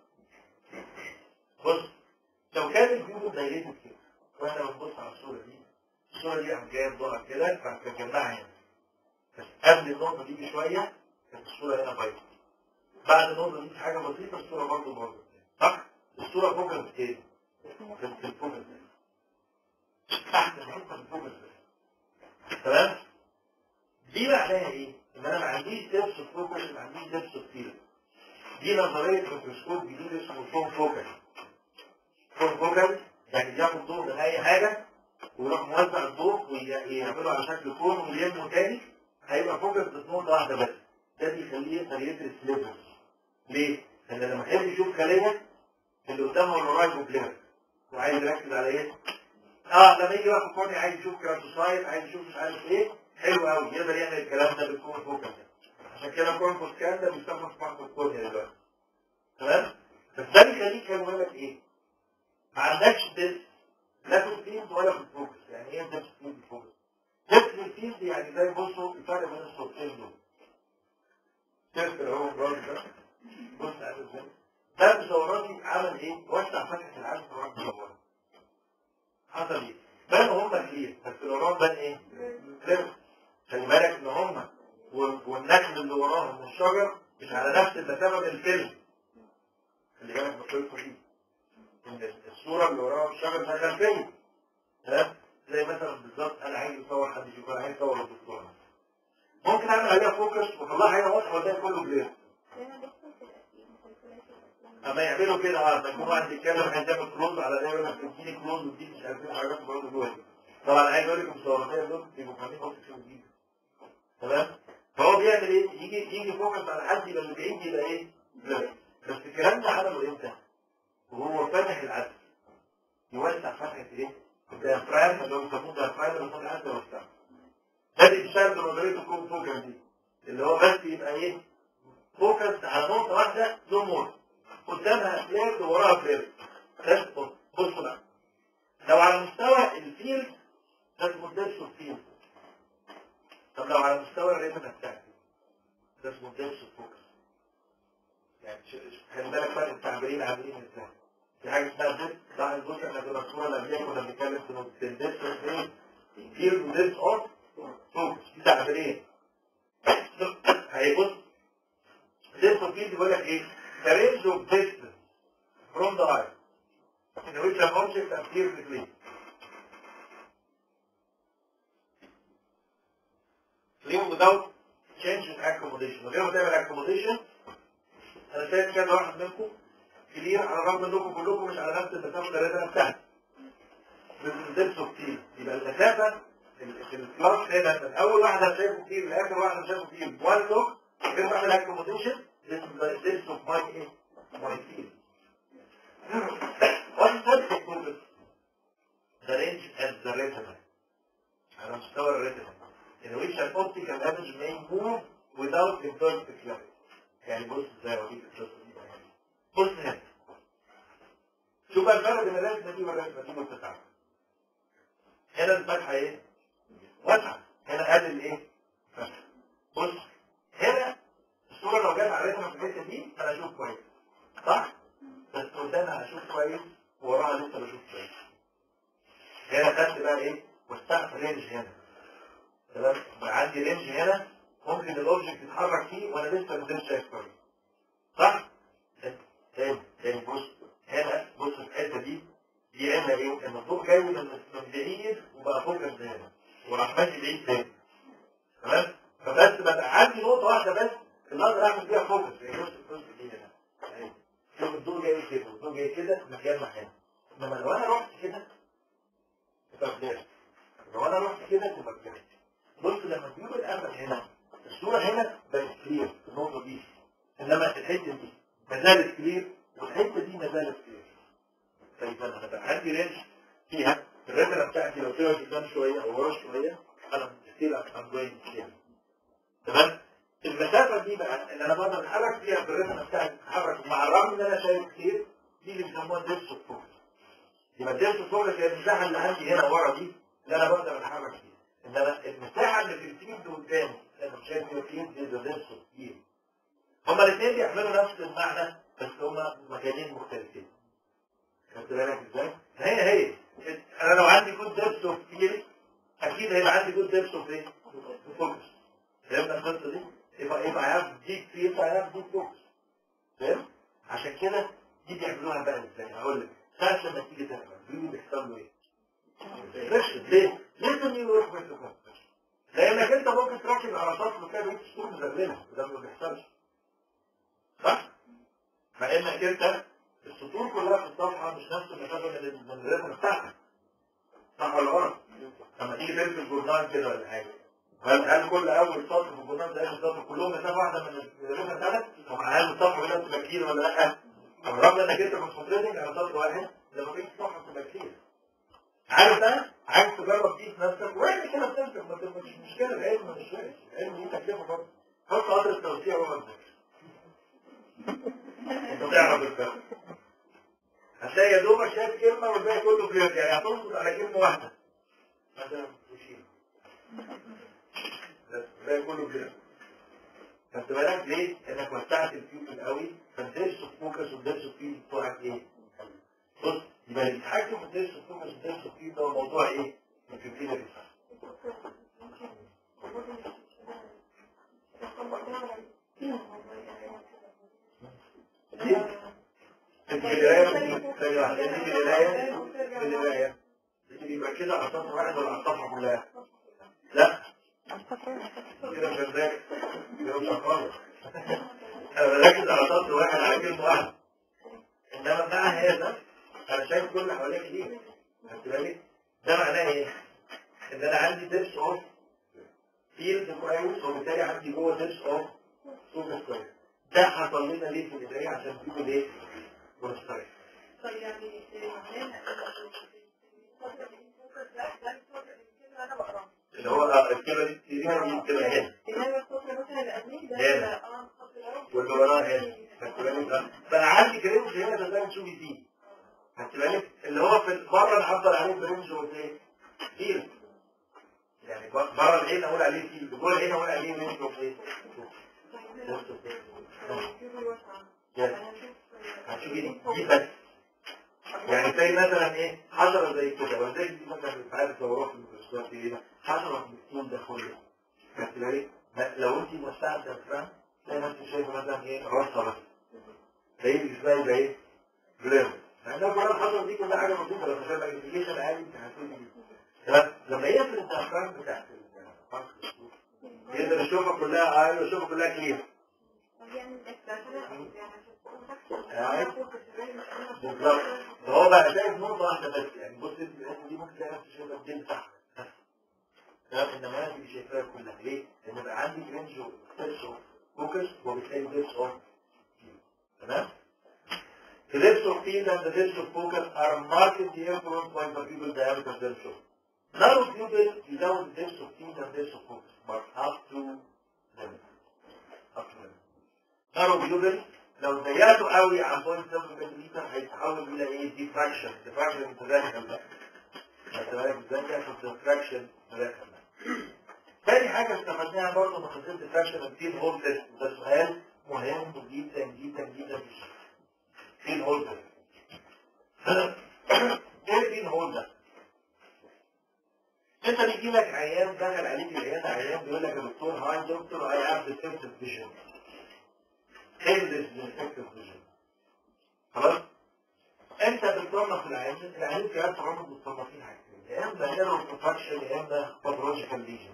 [SPEAKER 1] بص لو كان الفيو دايركت كده واحنا بنبص على الصوره دي الصوره دي قام جايه بضوء كده فهتجمعها هنا بس قبل النقطه دي بشويه كانت الصوره هنا بايظه بعد النقطه دي حاجه بسيطه الصوره برضه بايظه صح الصوره فوكس ايه في في الفوكس تحت الحته الفوكس تمام دي معناها ايه ان انا ما عنديش دبس فوكس ما عنديش دبس فيلد دي نظريه ميكروسكوب جديد اسمه فون فوكس فون فوكس يعني بياخد ضوء من اي حاجه ويروح موزع الضوء ويعمله على شكل كون ويلمه تاني هيبقى فوكس بنقطه واحده بس ده بيخليه يقدر يدرس ليفل ليه؟ لان لما يحب يشوف خليه اللي قدامه اللي ورايا بلير وعايز يركز على ايه؟ اه لما يجي بقى في الكورنيا عايز يشوف كراتوسايت عايز يشوف مش عارف ايه حلو قوي يقدر يعمل الكلام ده بالكون فوكس عشان كده كورنفوس كان ده بيستخدم في بعض الكورنيا دلوقتي تمام؟ بس ده بيخليك كان يقول لك ايه؟ ما عندكش ديس لا في الفيلد ولا في الفوكس يعني ايه ديس فيلد فوكس؟ ديس الفيلد يعني زي بصوا الفرق بين الصوتين دول شفت اهو الراجل ده بص عامل ازاي؟ ده بزوراني عمل ايه؟ وسع فتحه العالم في الراجل بزوراني حصل ايه؟ بانوا هم كتير بس الوران بان ايه؟ كلير خلي بالك ان هم والنكل اللي وراهم من الشجر مش على نفس المسافه من الفيلم خلي بالك من القصه دي ان الصوره اللي وراها في الشجر ده خلفيه تمام زي مثلا بالظبط انا عايز اصور حد يشوف انا عايز اصور الدكتور ممكن اعمل عليها فوكس واطلعها حاجه واضحه وتلاقي كله كلير اما يعملوا كده اه لما يكون واحد بيتكلم هيعمل كلوز على ده يقول لك تديني كلوز وتديني مش عارف ايه حاجات برضه جوه طبعا عايز اقول لكم الصورتين دول بيبقوا فاهمين قصه شو جديد تمام فهو بيعمل ايه؟ يجي يجي فوكس على حد يبقى اللي بعيد يبقى ايه؟ لا بس الكلام ده عمله امتى؟ وهو فاتح العدل يوسع فتحه ايه؟ الديافرام اللي هو بيسموه ديافرام اللي هو العدل وسع ده بيشتغل بنظريه الكون فوكس دي اللي هو بس يبقى ايه؟ فوكس على نقطه واحده نو مور قدامها فلير ووراها فلير بس بص بصوا بقى لو على مستوى الفيلد ده اسمه ديبس اوف فيلد طب لو على مستوى الريتنا بتاعتي ده اسمه ديبس اوف فوكس يعني خلي بالك فرق التعبيرين عاملين ازاي في حاجه اسمها ديبس صح البص احنا كنا الصوره اللي قبلها كنا بنتكلم في الديبس اوف ايه فيلد وديبس اوف فوكس في تعبيرين هيبص ديبس اوف فيلد بيقول لك ايه the range of distance from the eye in which an object appears between. Leave without change in accommodation. من غير ما تعمل accommodation انا شايف كذا واحد منكم كبير على الرغم انكم كلكم مش على نفس المسافه اللي انا بتاعتي. بتدرسوا كتير يبقى المسافه في الكلاس هنا من اول واحده شايفه كتير لاخر واحده شايفه كتير وان لوك غير ما اعمل accommodation This is the sense of my, my field. What is that focus? The range at the retina. على مستوى الريتنا. In which an optical image may move without imperfect clarity. يعني بص ازاي اوريك القصه دي بص هنا. شوف بقى الفرق بين الرسمه دي والرسمه دي والتسعه. هنا الفتحه ايه؟ واسعه. هنا ادي الايه؟ فتحه. بص هنا الصورة لو جت على رسمة في الحتة دي أنا أشوف كويس صح؟ بس قدامها أشوف كويس ووراها لسه بشوف كويس هنا خدت بقى إيه؟ وسعت رينج هنا تمام؟ بقى عندي رينج هنا ممكن الأوبجكت يتحرك فيه وأنا لسه ما شايف كويس صح؟ تاني تاني بص هنا بص في الحتة دي دي عملة إيه؟ إن الضوء جاي من من بعيد وبقى فوكس هنا وراح ماشي بعيد تاني تمام؟ فبس بقى عندي نقطة واحدة بس النظر اعمل فيها فوكس يعني بص الجزء دي هنا يعني شوف الضوء جاي كده والضوء جاي كده مكان مكان انما لو انا رحت كده تبقى بلاش لو انا رحت كده تبقى بلاش بص لما تجيب الامل هنا الصوره هنا بقت كلير النقطه دي انما الحته دي ما زالت كلير والحته دي ما زالت كلير طيب انا بقى عندي رينج فيها الريتنا بتاعتي لو طلعت قدام شويه او ورا شويه انا ستيل ام جوينج كلير تمام المسافة دي بقى اللي انا بقدر اتحرك فيها بالرسمة بتاعتي اتحرك مع الرغم ان انا شايف كتير دي اللي بيسموها ديبس اوف فوكس يبقى الديبس اوف فوكس هي المساحة اللي عندي هنا ورا دي اللي انا بقدر اتحرك فيها انما المساحه اللي في الفيلد قدامي انا مش شايف الفيلد ده نفسه كتير هما الاثنين بيحملوا نفس المعنى بس هما مكانين مختلفين خدت بالك ازاي؟ هي هي انا لو عندي جود ديبس اوف فيل اكيد هيبقى عندي جود ديبس اوف ايه؟ فوكس فهمنا القصه دي؟ يبقى يبقى هاف ديب فيل يبقى هاف ديب فوكس فاهم؟ عشان كده دي بيعملوها بقى ازاي؟ هقول لك ساعة لما تيجي تقرا بيقولوا بيحصل له ايه؟ رشد ليه؟ لازم يروح بس لانك انت ممكن تركب على سطح كده وانت تكون مزلمه وده ما بيحصلش صح؟ مع انك انت السطور كلها في الصفحه مش نفس المسافه من من الرسم بتاعتك صح ولا غلط؟ لما تيجي تمسك الجورنال كده ولا حاجه هل هل كل اول سطر في الجورنال ده اخر سطر كلهم مسافه واحده من الرسم بتاعتك؟ طب هل الصفحه كلها بتبقى كتير ولا لا؟ بالرغم انك انت كونسنتريتنج على سطر واحد لما تيجي الصفحه بتبقى كتير عارف ده؟ عايز تجرب دي في نفسك واعمل كده في نفسك ما تبقاش مشكله العلم مش وحش العلم ليه تكلفه برضه حط قدر التوسيع وهو تذاكر انت تعرف الفرق هتلاقي يا دوبك شايف كلمه والباقي كله بيرجع يعني هتنصت على كلمه واحده مثلا تشيل بس الباقي كله بيرجع خدت بالك ليه؟ انك وسعت الفيوز قوي فالدرس فوكس والدرس فيه بتوعك ايه؟ بص يبقى اللي بيتحكم في الدرس فوكس والدرس فيه ده موضوع ايه؟ الفيوز انت في القرايه ثانيه واحده انت في القرايه في القرايه انت بيبقى كده على سطر واحد ولا على الصفحه كلها؟ لا كده مش هتذاكر كده مش هتخلص انا بركز على سطر واحد على كلمه واحده انما مع هذا انا شايف كل اللي حواليك دي خدت بالك؟ ده معناه ايه؟ ان انا عندي دبس اوف فيلد كويس وبالتالي عندي جوه دبس اوف فوكس كويس ده حصل لنا ليه في القرايه عشان تيجوا ليه؟ ونستريح
[SPEAKER 2] طيب يعني معناها انا بقراه
[SPEAKER 1] اللي هو آه، الكلمه دي تقريبا دي الكلمه هنا
[SPEAKER 2] انما السطر مثلا اللي قبليه ده
[SPEAKER 1] هنا.
[SPEAKER 2] اه الخط الاول
[SPEAKER 1] واللي وراه هنا خدت بالك آه. فانا عندي كريمز هنا ده زي تشوفي فيه خدت بالك اللي هو في بره نعبر عليه برينج وايه؟ فيل يعني بره العين اقول عليه فيل جوه العين اقول عليه رينج وايه؟ هتشوفي دي دي بس يعني زي مثلا ايه حشره زي كده وزي دي مثلا مش عارف صوروها في الميكروسكوب دي ايه حشره في الطول ده كله خدت بالك ما- لو انت موسعه الدفران تلاقي نفسك شايفه مثلا ايه راسها بس زي اللي اسمها يبقى ايه جرام يعني ده كلها الحشره دي كلها حاجه بسيطه لو شايف ماجنيفيكيشن عالي انت هتقولي تمام لما يقفل الدفران بتاعت الميكروسكوب يقدر يشوفها كلها ايوه يشوفها كلها كلير بالظبط فهو بقى شايف نقطة واحدة بس يعني بص انت الحتة دي ممكن تلاقي نفسك شايفها الدين بتاعها بس تمام انما انا اللي شايفاها كلها ليه؟ لان بقى عندي رينج ديبس فوكس وبالتالي ديبس اوف تمام؟ The depths of field and the depths of focus are markedly influenced by the pupil diameter themselves. None of pupils without the depths of field and depths of focus, but up to limit. Up to limit. None of pupils لو ضيقته قوي عن 0.7 ملم هيتحول الى ايه ديفراكشن ديفراكشن متداخل بقى خدت بالك ازاي يحصل ديفراكشن متداخل بقى تاني حاجه استفدناها برضه من خاصيه ديفراكشن الفيل هول تيست وده سؤال مهم جدا جدا جدا في الشغل فيل هول تيست ايه الفيل هول ده؟ انت بيجي لك عيان دخل عليك العياده عيان بيقول لك يا دكتور هاي دكتور اي هاف ديفكتيف فيجن تلبس بالفكر فيجن خلاص انت بتصنف العين العين في عيادة عمر متصنفين حاجتين يا اما ايرور بروفاكشن يا اما باثولوجيكال ليجن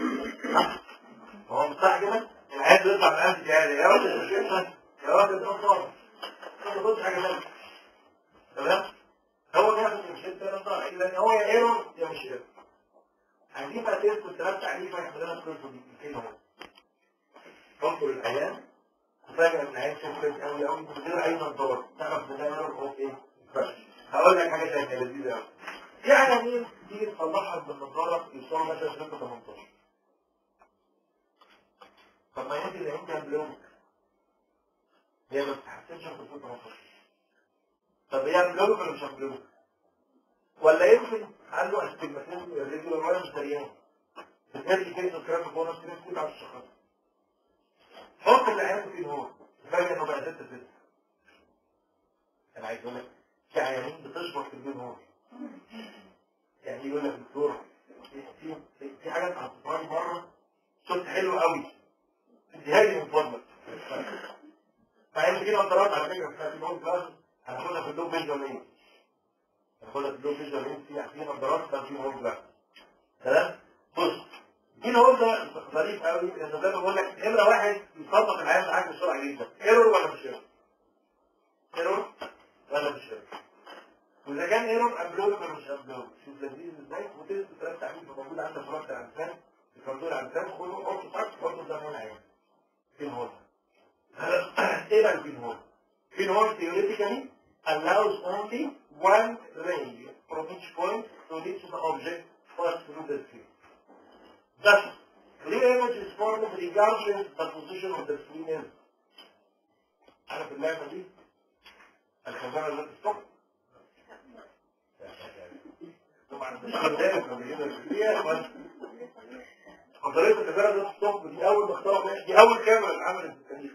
[SPEAKER 1] هو مستعجلا العين بيطلع من قلب العيادة يا راجل مش يفهم يا راجل ده صار ما تاخدش حاجه ثانيه تمام هو بياخد مش انت انا طالع لان هو يا ايرور يا مش ايرور عايزين بقى تيست ثلاث تعريفه يعمل لنا الكورس دي الكلمه انظر العيان فاكر ان عين شفت قوي قوي من غير اي نظاره تعرف ان ده يعرف هو ايه بس هقول لك حاجه ثانيه لذيذه قوي في عناوين تيجي تطلعها بالنظاره يوصلوا مثلا شريط 18 طب ما يمكن العين كان بلوك هي ما بتتحسنش في شريط 18 طب هي بلوك ولا مش بلوك ولا يمكن عنده استجماتيزم الريجولار ولا مش دريان بالتالي كيس الكراف بونص كده كل على الشخص حط العيان في الهون فجأة انه بقى ست ست انا عايز اقول لك في عيانين بتشبط في البين هون يعني يقول لك دكتور في في- في حاجات حطيتها لي مره صوت حلو قوي اديها لي من فضلك فانت كده قدرات على فكره في الهون كلاس هناخدها في اللو فيجوال ايه هناخدها في اللو فيجوال ايه في في نظارات كان في هون كلاس تمام بص دي الهول ده ظريف قوي لان زي ما بقول لك نمره واحد يصدق العيان معاك بسرعه جدا ايرور ولا مش ايرور؟ ايرور ولا مش ايرور؟ واذا كان ايرور ابلود ولا مش ابلود شوف لذيذ ازاي وتنزل ثلاث تعميل موجود عندك في رابط الانسان الكنترول الانسان خده حطه تحت حطه قدام هنا عين فين هول ايه بقى الفين هول؟ فين هول theoretically allows only one range from each point to reach the object first through the screen. Thus, clear image is formed regardless the position of the screen is. عارف اللعبة دي؟ الخزانة اللي بتستوب طبعا مش خدامك لما يجينا الفكرية نظرية الخزانة اللي بتستوب دي أول ما اخترعوا دي أول كاميرا اللي عملت في التاريخ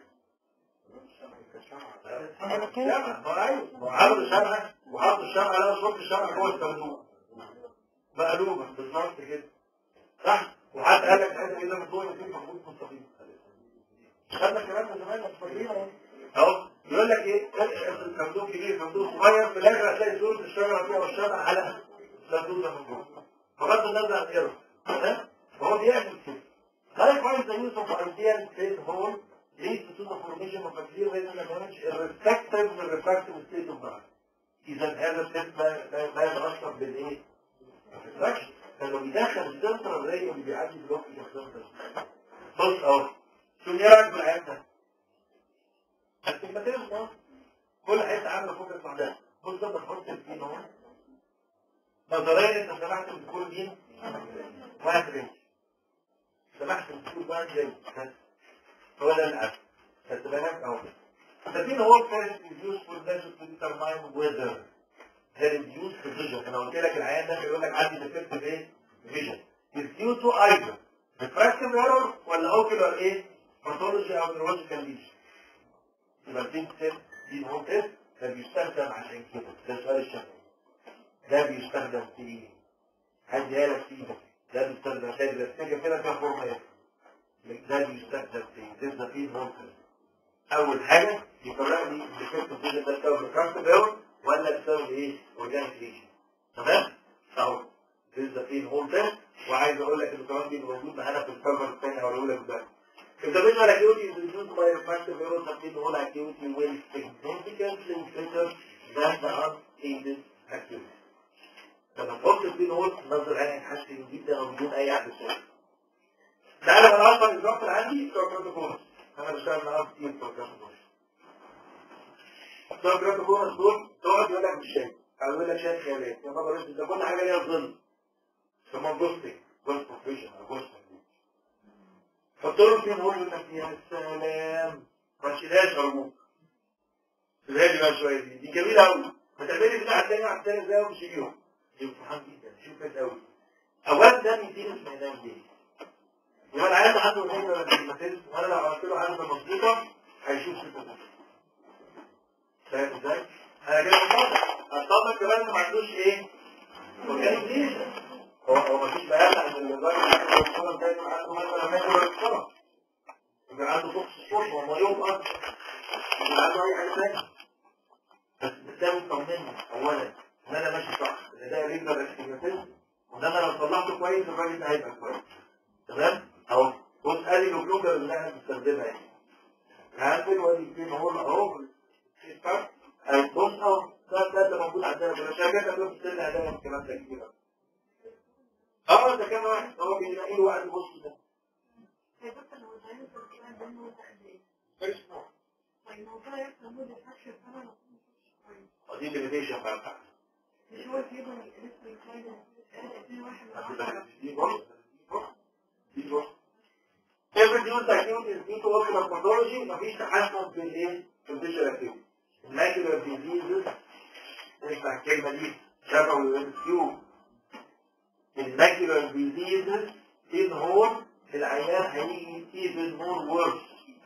[SPEAKER 1] عملوا الشمعة وحطوا الشمعة لقوا صوت الشمعة جوه الصندوق مقلوبة بالظبط كده صح وحد قال لك هذا اذا من دول يكون مخبوط مستقيم خدنا الكلام ده زمان مش فاكرين اهو اهو يقول لك ايه صندوق كبير صندوق صغير في الاخر هتلاقي صوره الشجره فيها والشجره على الصندوق ده من جوه بغض النظر عن الايرور تمام فهو بيعمل كده Likewise, the use of ideal state hole leads to the formation of a clear retinal image irrespective of the refractive state of the eye. إذا هذا الست ما ما ما يتأثر بالإيه؟ الريفراكشن فلو بيدخل السنترال راي اللي بيعدي في الوقت السنترال بص اهو شو ايه رايك في العيان ده؟ التكمتين اهو كل حته عامله فوكس لوحدها بص ده بنحط الفين اهو نظريا انت سمحت بدخول مين؟ واحد رينج سمحت بدخول واحد رينج بس هو ده الاسم خدت بالك اهو الفين هو الفيرست يوسفول ميثود تو ديترماين ويذر هي reduced vision انا قلت لك العيان ده بيقول لك عندي defective ايه vision is due to either refractive error ولا ocular ايه pathology او neurological lesion يبقى البين تيست دي هو تيست ده بيستخدم عشان كده ده سؤال الشفوي ده بيستخدم في ايه هديها لك في ايدك ده بيستخدم عشان الاستيكه كده فيها فورمه ايه ده بيستخدم في ايه ده فيه هو اول حاجه يقرر لي defective vision ده بسبب refractive error ولا بسبب ايه اورجانيك ليشن تمام اهو لسه في الهول تيست وعايز اقول لك ان كمان بيبقى موجود معانا في الكفر الثاني هقوله لك دلوقتي If the visual acuity is reduced by refractive errors, the pinhole acuity will significantly greater than the unaided acuity. لما تحط البينهول النظر العين هيتحسن جدا وبدون اي عدد ثاني. تعالى انا اصلا الدكتور عندي بتوع بروتوكول انا بشتغل معاهم كتير بتوع بروتوكول بتوع بروتوكول دول تقعد يقول لك مش شايف او يقول لك شايف خيالات يا بابا انت ده كل حاجه ليها ظل اسمها جوستنج جوست فيجن او جوست حط له فين هو يقول لك يا سلام ما تشيلهاش ارجوك سيبها لي بقى شويه دي دي جميله قوي ما تعملي كده على الثاني على الثاني ازاي ومش يجيهم دي فرحان جدا شوف كويس قوي اولا ده بيدينا اسمه ينام ليه يبقى العيال عنده نايمه ولا بيمثل وانا لو عملت له حاجه مظبوطه هيشوف ستة فاهم ازاي؟ انا كده بطلع اطلع كمان ما عندوش ايه؟ اورجانيك ليشن هو هو مفيش بيان عن الراجل اللي بيشتغل دايما عنده مثلا ماجر الصلاه يبقى عنده فوكس سبورت هو مريض اصلا يبقى عنده اي حاجه ثانيه بس ده مطمني اولا ان انا ماشي صح ان ده ريجلر اكتيفيتيز وان انا لو طلعته كويس الراجل ده هيبقى كويس تمام اهو بص ادي الجلوكر اللي احنا بنستخدمها يعني هنقفل وادي فين هو اهو في ستارت بص اهو ده ده اللي موجود عندنا في الشركات اللي بتستنى اداء الكلام ده كتير اه ده كان واحد هو بيلاقي له واحد بص ده
[SPEAKER 2] هيبطل هو تعمل في الكلام ده هو قد ايه
[SPEAKER 1] كويس نوع.
[SPEAKER 2] طيب الموضوع يحصل مدة فاكشن انا ما كنتش كويس
[SPEAKER 1] ودي الليميتيشن بقى بتاعتها
[SPEAKER 2] مش هو في يوم لسه يتكلم اتنين واحد من
[SPEAKER 1] هتبقى
[SPEAKER 2] عشرة.
[SPEAKER 1] دي بص دي بص Every news activity is due to ocular pathology مفيش تحسن في الايه؟ في الفيجوال activity. Macular diseases اسمع الكلمة دي شبه الكيو الماكيولار diseases بين هول العيان هيجي ايفن مور ورس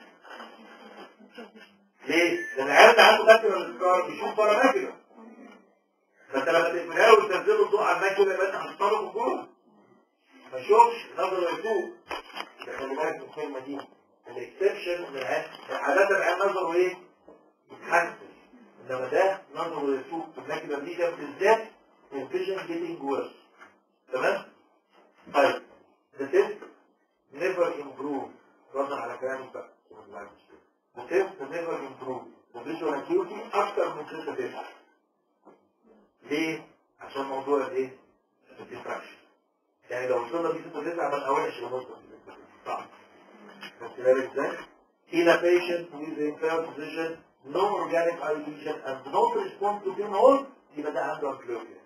[SPEAKER 1] ليه؟ لان العيان ده عنده ماكينه الاسكار بيشوف بره ماكينه فانت لما تقفلها له وتنزله الضوء على الماكينه يبقى انت هتضطره جوه ما يشوفش نظره يفوق ده خلي بالك من الكلمه دي الاكسبشن ان العيان عاده العيان نظره ايه؟ يتحسن انما ده نظره يفوق في الماكينه دي ده بالذات الفيجن جيتنج ورس تمام؟ طيب the test never improve ردا على كلامك بقى the test never improve the visual acuity اكتر من 6 تسعة ليه؟ عشان موضوع الايه؟ الديفراكشن يعني لو وصلنا بيه 6 تسعة بقى وحش ونص صعب خدت بالك ازاي؟ In a patient with impaired vision, no organic eye lesion and not response to pinhole يبقى ده عنده amblyopia.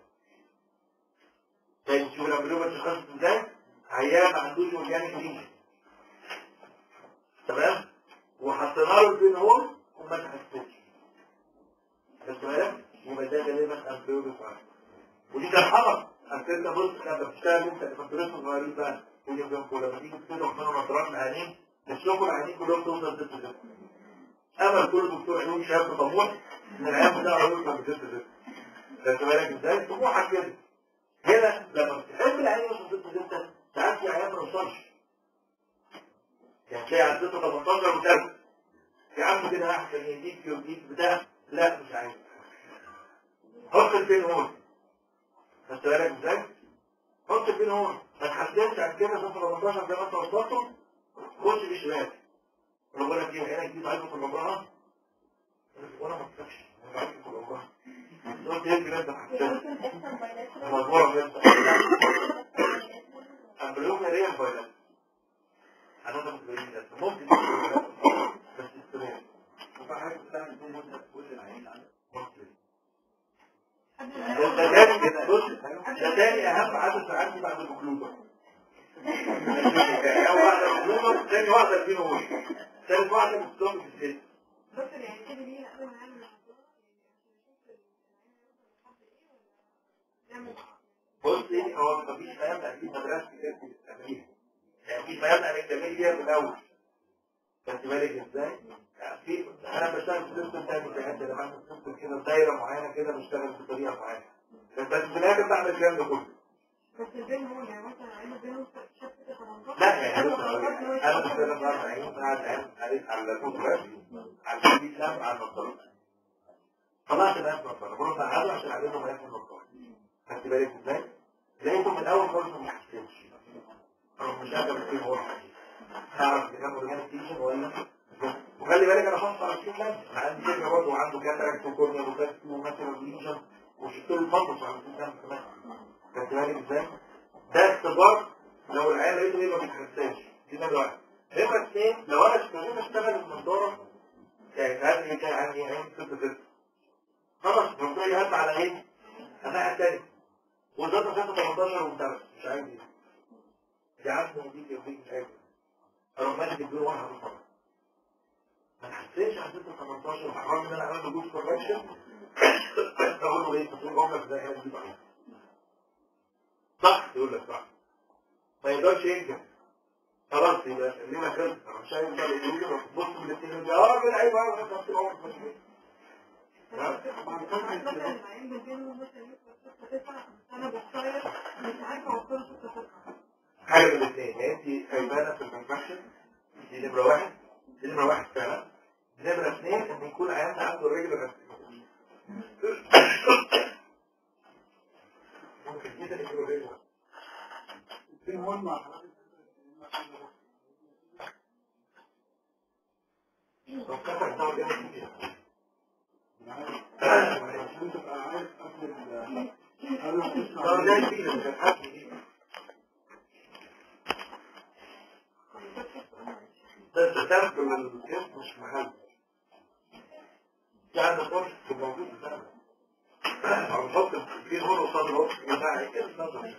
[SPEAKER 1] طيب شوف الامبليوبيا اتشخصت ازاي؟ عيان ما عندوش اورجانيك ليجن تمام؟ وحطينا له البينهول وما تحسنش بس بالك؟ يبقى ده غالبا امبليوبيا فعلا ودي كان حرج اصل انت بص لما بتشتغل انت الفطرات الصغيرين بقى كل يوم كل لما تيجي كده وحطينا نظارات العينين تشوفوا العينين كلهم توصل ست ست امل كل دكتور عيون شاب طموح ان العيان بتاعه يوصل لست ست خدت بالك ازاي؟ طموحك كده هنا لما بتحب العين يوصل ست ستة ساعات في عيان ما يوصلش يعني تلاقي عند ستة 18 وتلت في عنده كده احسن يديك يوديك بتاع لا مش عايز حط البين هون خدت بالك ازاي؟ حط البين هون ما تحسنش عن كده ستة 18 زي ما انت وصلته خش بشمال ربنا فيه عينك دي ضعيفة في الأمراض وانا ما اتفقش انا ضعيفة في الأمراض قلت ايه الجنان ده حسن مجموعة من أمبليوم ريال فايلات أنا ده متبين ده ممكن بس استمر وفي بتعمل دي مدة كل العين ممكن ده تاني كده بص ده تاني أهم عدد عندي بعد الأكلوبة أول واحدة الأكلوبة تاني واحدة البين هو ثالث واحدة بتضم في الست
[SPEAKER 2] دكتور يعني كده ليه قبل ما نعمل نعمل
[SPEAKER 1] بص ايه هو مفيش كلام اكيد مدرسه كتير بتستعمليها يعني في كلام انا بتعمل بيها في الاول خدت بالك ازاي؟ يعني في انا بشتغل في سيستم تاني في حته انا بعمل سيستم كده دايره معينه كده بشتغل بطريقه معينه بس في الاخر بعمل الكلام ده كله
[SPEAKER 2] بس البين هو يعني مثلا عينه بينه شفت 18
[SPEAKER 1] لا يعني بص انا بشتغل بقى عين قاعد عين عليك على الكتب على الكتاب على النظاره طلعت بقى النظاره بقول له عادوا عشان اعلمهم بقى النظاره خدت بالك ازاي؟ لقيته من الاول خالص ما حسيتش انا مش قادر اقول هو هعرف اذا كان اورجانيك تيشن ولا وخلي بالك انا بص على الشيء ده انا عندي فكره برضه عنده كاتراكت وكورنيا وكاست ومثلا ليجن وشفت له الفضل على الشيء ده كمان خدت بالك ازاي؟ ده اختبار لو العيال لقيته ايه ما بيتحساش دي نمره واحد نمره اثنين لو انا اشتغلت اشتغل النضاره يعني هذه كان عندي عين ست ست خلاص الموضوع يهم على ايه؟ الناحيه الثانيه وزاد سنة 18 ومتابع مش عايز ايه يا عم وديك يوديك مش عايز اروح ماسك الدور وانا هروح ما حسيتش على سنة 18 وحرام ان انا اعمل له جوز كوركشن اقول له ايه تقول عمرك زي هنا تجيب عليه صح يقول لك صح ما يقدرش ينكر خلاص يبقى ليه ما خلص انا مش عايز بقى يقول لي بص من الاثنين يا راجل عيب انا مش هطير عمرك مش
[SPEAKER 2] مثلا العين بينه مثلا يبقى 6 انا بختار مش عارفه اوصله 6 9
[SPEAKER 1] حاجة من الاثنين يا انت خيبانة في المنفكشن دي نمرة واحد دي نمرة واحد فعلا نمرة اثنين ان يكون عيالنا عنده الرجل ممكن جدا يكون الرجل في مهم مع فكرتك تقعد جنب كتير طب ده يفيدك مش هتحكي دي ده استخدام في الجسم مش محل يعني فرصة في الموجود بتاعنا او نحط في هون قصاد الوقت بتاعي كده نظر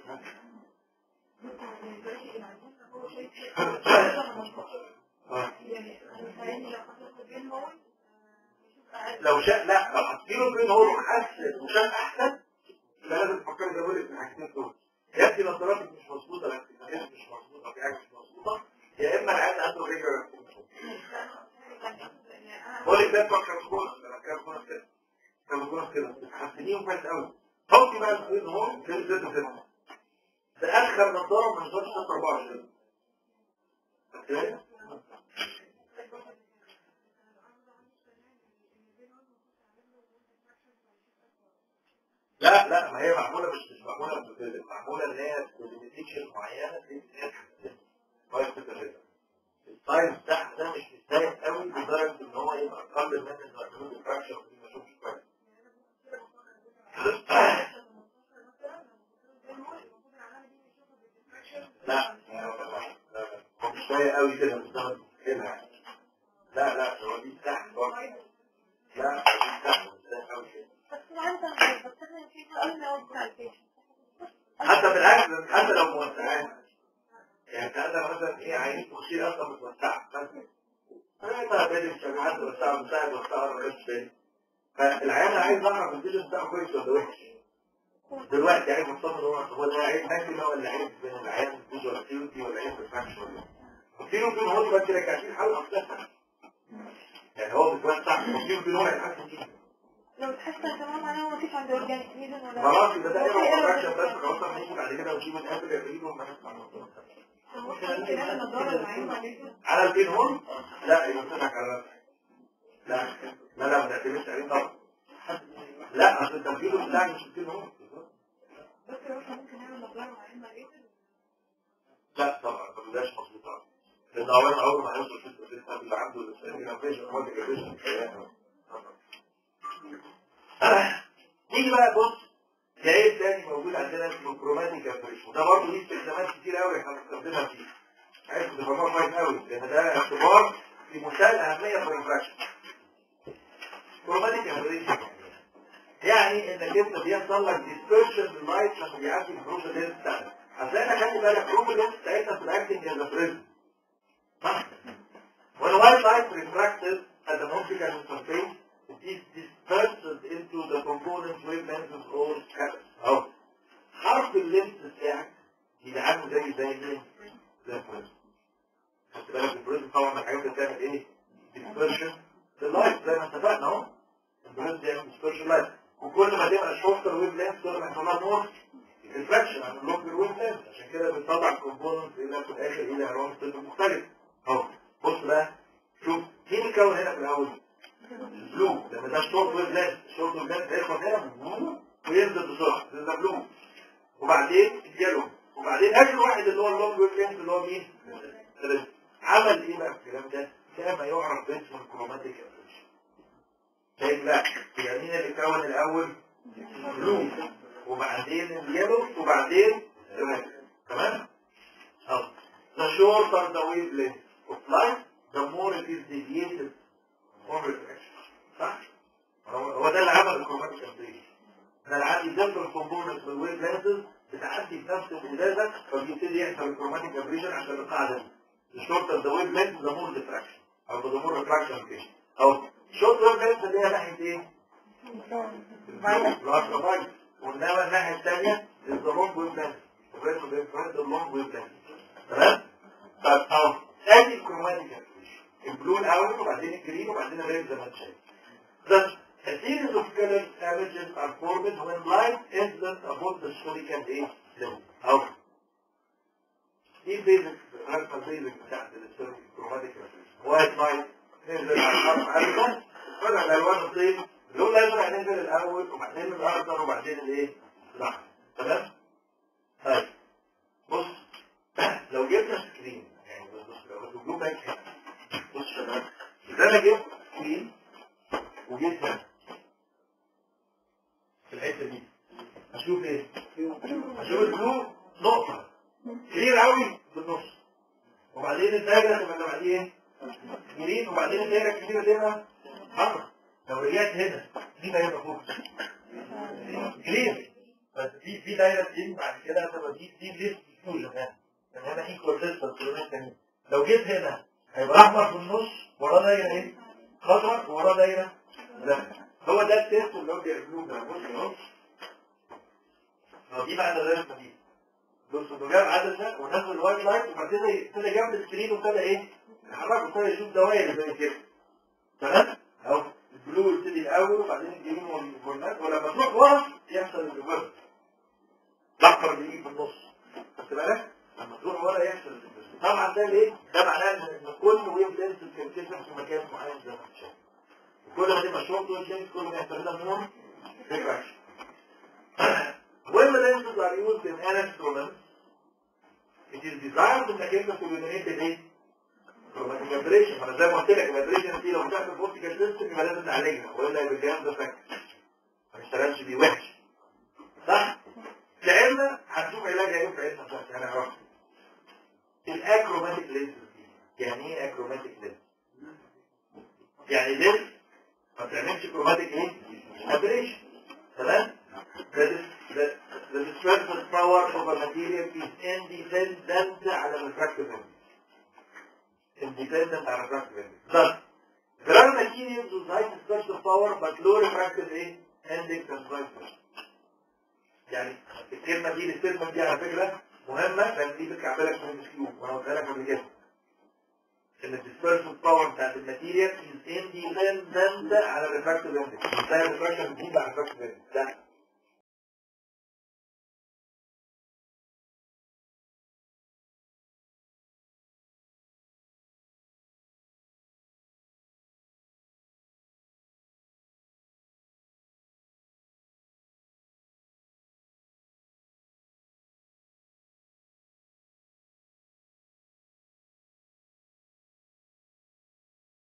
[SPEAKER 1] لو شاء لا لو حطيله بين هون وحس وشاف احسن يبقى لازم تفكري زي ما قلت في الحاجتين دول يا ابني نظراتك مش مظبوطه لا كده مش مظبوط او في حاجه مش مظبوطه يا اما العيان عنده ريجر بقول لك ده بتوع كاربونس انا كاربونس كده كاربونس كده حاسينيهم كويس قوي حطي بقى السكرين اهو في الزيت كده ده اخر نظاره من نظاره 24 اوكي لا لا ما هي معموله مش مش معموله بتدل معموله ان هي ليميتيشن معينه في الساينس بتاعها ده مش مستاهل قوي لدرجه ان هو يبقى اقل من المعلومات الفراكشن دي ما اشوفش كويس لا هو مش كفايه قوي كده مش ده كده لا لا هو دي تحت برضه لا دي تحت مش مستاهل قوي كده حتى بالعكس حتى لو موسعات يعني انت عندك مثلا ايه عينيك تخشي اصلا متوسعه مثلا انا بالي الشمعات توسعه مساعد توسعه ما بقاش بالي فالعيان عايز اعرف الفيجن بتاعه كويس ولا وحش دلوقتي عايز اطمن هو هو ده عيب ماكينه ولا عيب بين العيان الفيجوال اكتيفيتي ولا عيب ريفراكشن ولا وفي وفي هو دلوقتي لك عايزين حل اصلا يعني هو بيتوسع وفي وفي هو هيتحسن فيه
[SPEAKER 2] لو تحسن تمام معناه ما فيش عنده اورجانيك ميزن ولا
[SPEAKER 1] خلاص يبقى ده ايه ريفراكشن بس خلاص هنيجي بعد كده ونجيب الابل يقريبه وما نسمع الموضوع
[SPEAKER 2] ممكن نعمل نظارة للعين بعدين
[SPEAKER 1] على البين هون لا يبقى بتضحك على نفسك لا لا لا ما تعتمدش عليه طبعا لا اصل التنفيذ بتاعك مش البين هون
[SPEAKER 2] بس يا باشا ممكن نعمل نظارة للعين بعدين
[SPEAKER 1] لا طبعا ما بيبقاش مظبوط طبعا لان اولا اول ما هيوصل في التنفيذ اللي عنده الانفيشن هو الانفيشن نيجي بقى بص في عيب تاني موجود عندنا اسمه كروماتيك ابريشن وده برضه ليه استخدامات كتير قوي احنا بنستخدمها فيه عايز تفهموها كويس قوي لان ده اختبار في منتهى الاهميه في الريفراكشن كروماتيك ابريشن يعني انك انت بيحصل لك ديسبرشن لللايت لما بيعدي البروف لينس بتاعتك هتلاقي انك خلي بالك البروف لينس بتاعتنا في الاكتنج از بريزم When white light refracted at an optical interface, it is dispersed into the component wavelengths or scatters. أهو حرف اللينس بتاعك يبقى عامل زي زي مين؟ زي البريزم. خدت بالك البريزم طبعا من الحاجات اللي بتعمل ايه؟ dispersion لللايت زي ما اتفقنا اهو. البريزم بيعمل dispersion لايت وكل ما تبقى شورتر ويف لينس كل ما يحصل لها مور ريفراكشن عن اللونجر ويف لينس عشان كده بنطلع الكومبوننت الى في الاخر الى الوان طب مختلف اهو بص بقى شوف مين الكون هنا في الاول بلو لما ده شورت ويف لينس شورت ويف لينس هيخبط هنا وينزل بسرعه ده بلو وبعدين اليلو وبعدين اخر واحد اللي هو اللونج ويف لينس اللي هو مين؟ الريد. عمل ايه بقى الكلام ده؟ كما يعرف باسم الكروماتيك ابريشن شايف لا يبقى مين اللي كون الاول؟ بلو وبعدين اليلو وبعدين الريد. تمام؟ اهو The shorter the wavelength of light, the more it is deviated from reflection. صح؟ هو هو ده اللي عمل الكروماتيك ابريشن. انا اللي عندي different components من الويف لينسز بتعدي في نفس الازازه فبيبتدي يحصل الكروماتيك ابريشن عشان القاعده دي. The shorter the wavelength, the more diffraction. او the more refraction case. او short wavelength اللي هي ناحيه ايه؟ الالترافايت وانما الناحيه الثانيه is the long wavelength. الريتم بيفرد the long wavelength. تمام؟ طب اهو ادي الكروماتيك ابريشن. البلو الاول وبعدين الجرين وبعدين الريد زي ما انت شايف. Thus, a series of color images are formed when light enters above the spherical A level. أو دي البيزك الرسمة البيزك بتاعت الكروماتيك وايت لايت ننزل على الحرف أبدا فرع الألوان الطيب اللون الأزرق ننزل الأول وبعدين الأخضر وبعدين الإيه؟ الأحمر تمام؟ طيب بص لو جبنا سكرين يعني بص لو جبنا هيك بص يا شباب إذا أنا جبت سكرين وجيت هنا في الحته دي اشوف ايه اشوف البلو نقطه كبير قوي بالنص وبعدين الدايره تبقى اللي بعديه ايه جرين وبعدين الدايره الكبيره تبقى حمراء لو رجعت هنا مين هيبقى فوق جرين بس في في دايره جرين بعد كده هتبقى دي دي ليست فيوجن هنا لان هنا ايكوال ديستنس لو جيت هنا هيبقى احمر في النص وراه دايره ايه خضراء وراه دايره زرقاء هو ده التيست اللي هو بيعملوه ده بص اهو هو دي بقى الرسمه دي بص انه جاب عدسه ونزل الوايت لايت وبعدين ابتدى جنب السكرين وابتدى ايه؟ يحرك وابتدى يشوف دوائر زي كده تمام؟ اهو البلو يبتدي الاول وبعدين الجرين والفورنات ولما تروح ورا يحصل الريفرس الاحمر بيجي في النص خدت بالك؟ لما تروح ورا يحصل الريفرس طبعا ده ليه؟ ده معناه ان إن كل ويف لينس بتنكسر في مكان معين زي ما انت شايف كل ما تبقى شورت ويف لينس كل ما يحصل لها مور ريفراكشن When the lenses are used in an instrument, it is desired انك انت تلومينيت الايه؟ chromatic aberration انا زي ما قلت لك الابريشن دي لو بتعمل فورتيكال سيستم يبقى لازم نعالجها والا يبقى الجهاز ده فك ما نشتغلش بيه وحش صح؟ في علمنا هنشوف علاج ايه في علمنا دلوقتي هنعرفه الاكروماتيك لينز يعني ايه اكروماتيك لينز؟ يعني لينز ما بتعملش كروماتيك ايه؟ ابريشن تمام؟ The, the, the dispersive power of a material is independent على refractive index. Independent على refractive index. Thus, there are materials with high dispersive power but low refractive ايه؟ index and vice versa. يعني الكلمة دي الستيتمنت دي على فكرة مهمة لأن دي بتكعب لك من المسكيو وأنا قلتها لك قبل كده. إن الديسبرسيف باور بتاعت الماتيريال is independent على الريفراكتيف اندكس. ده الريفراكشن بتزيد على الريفراكتيف اندكس. ده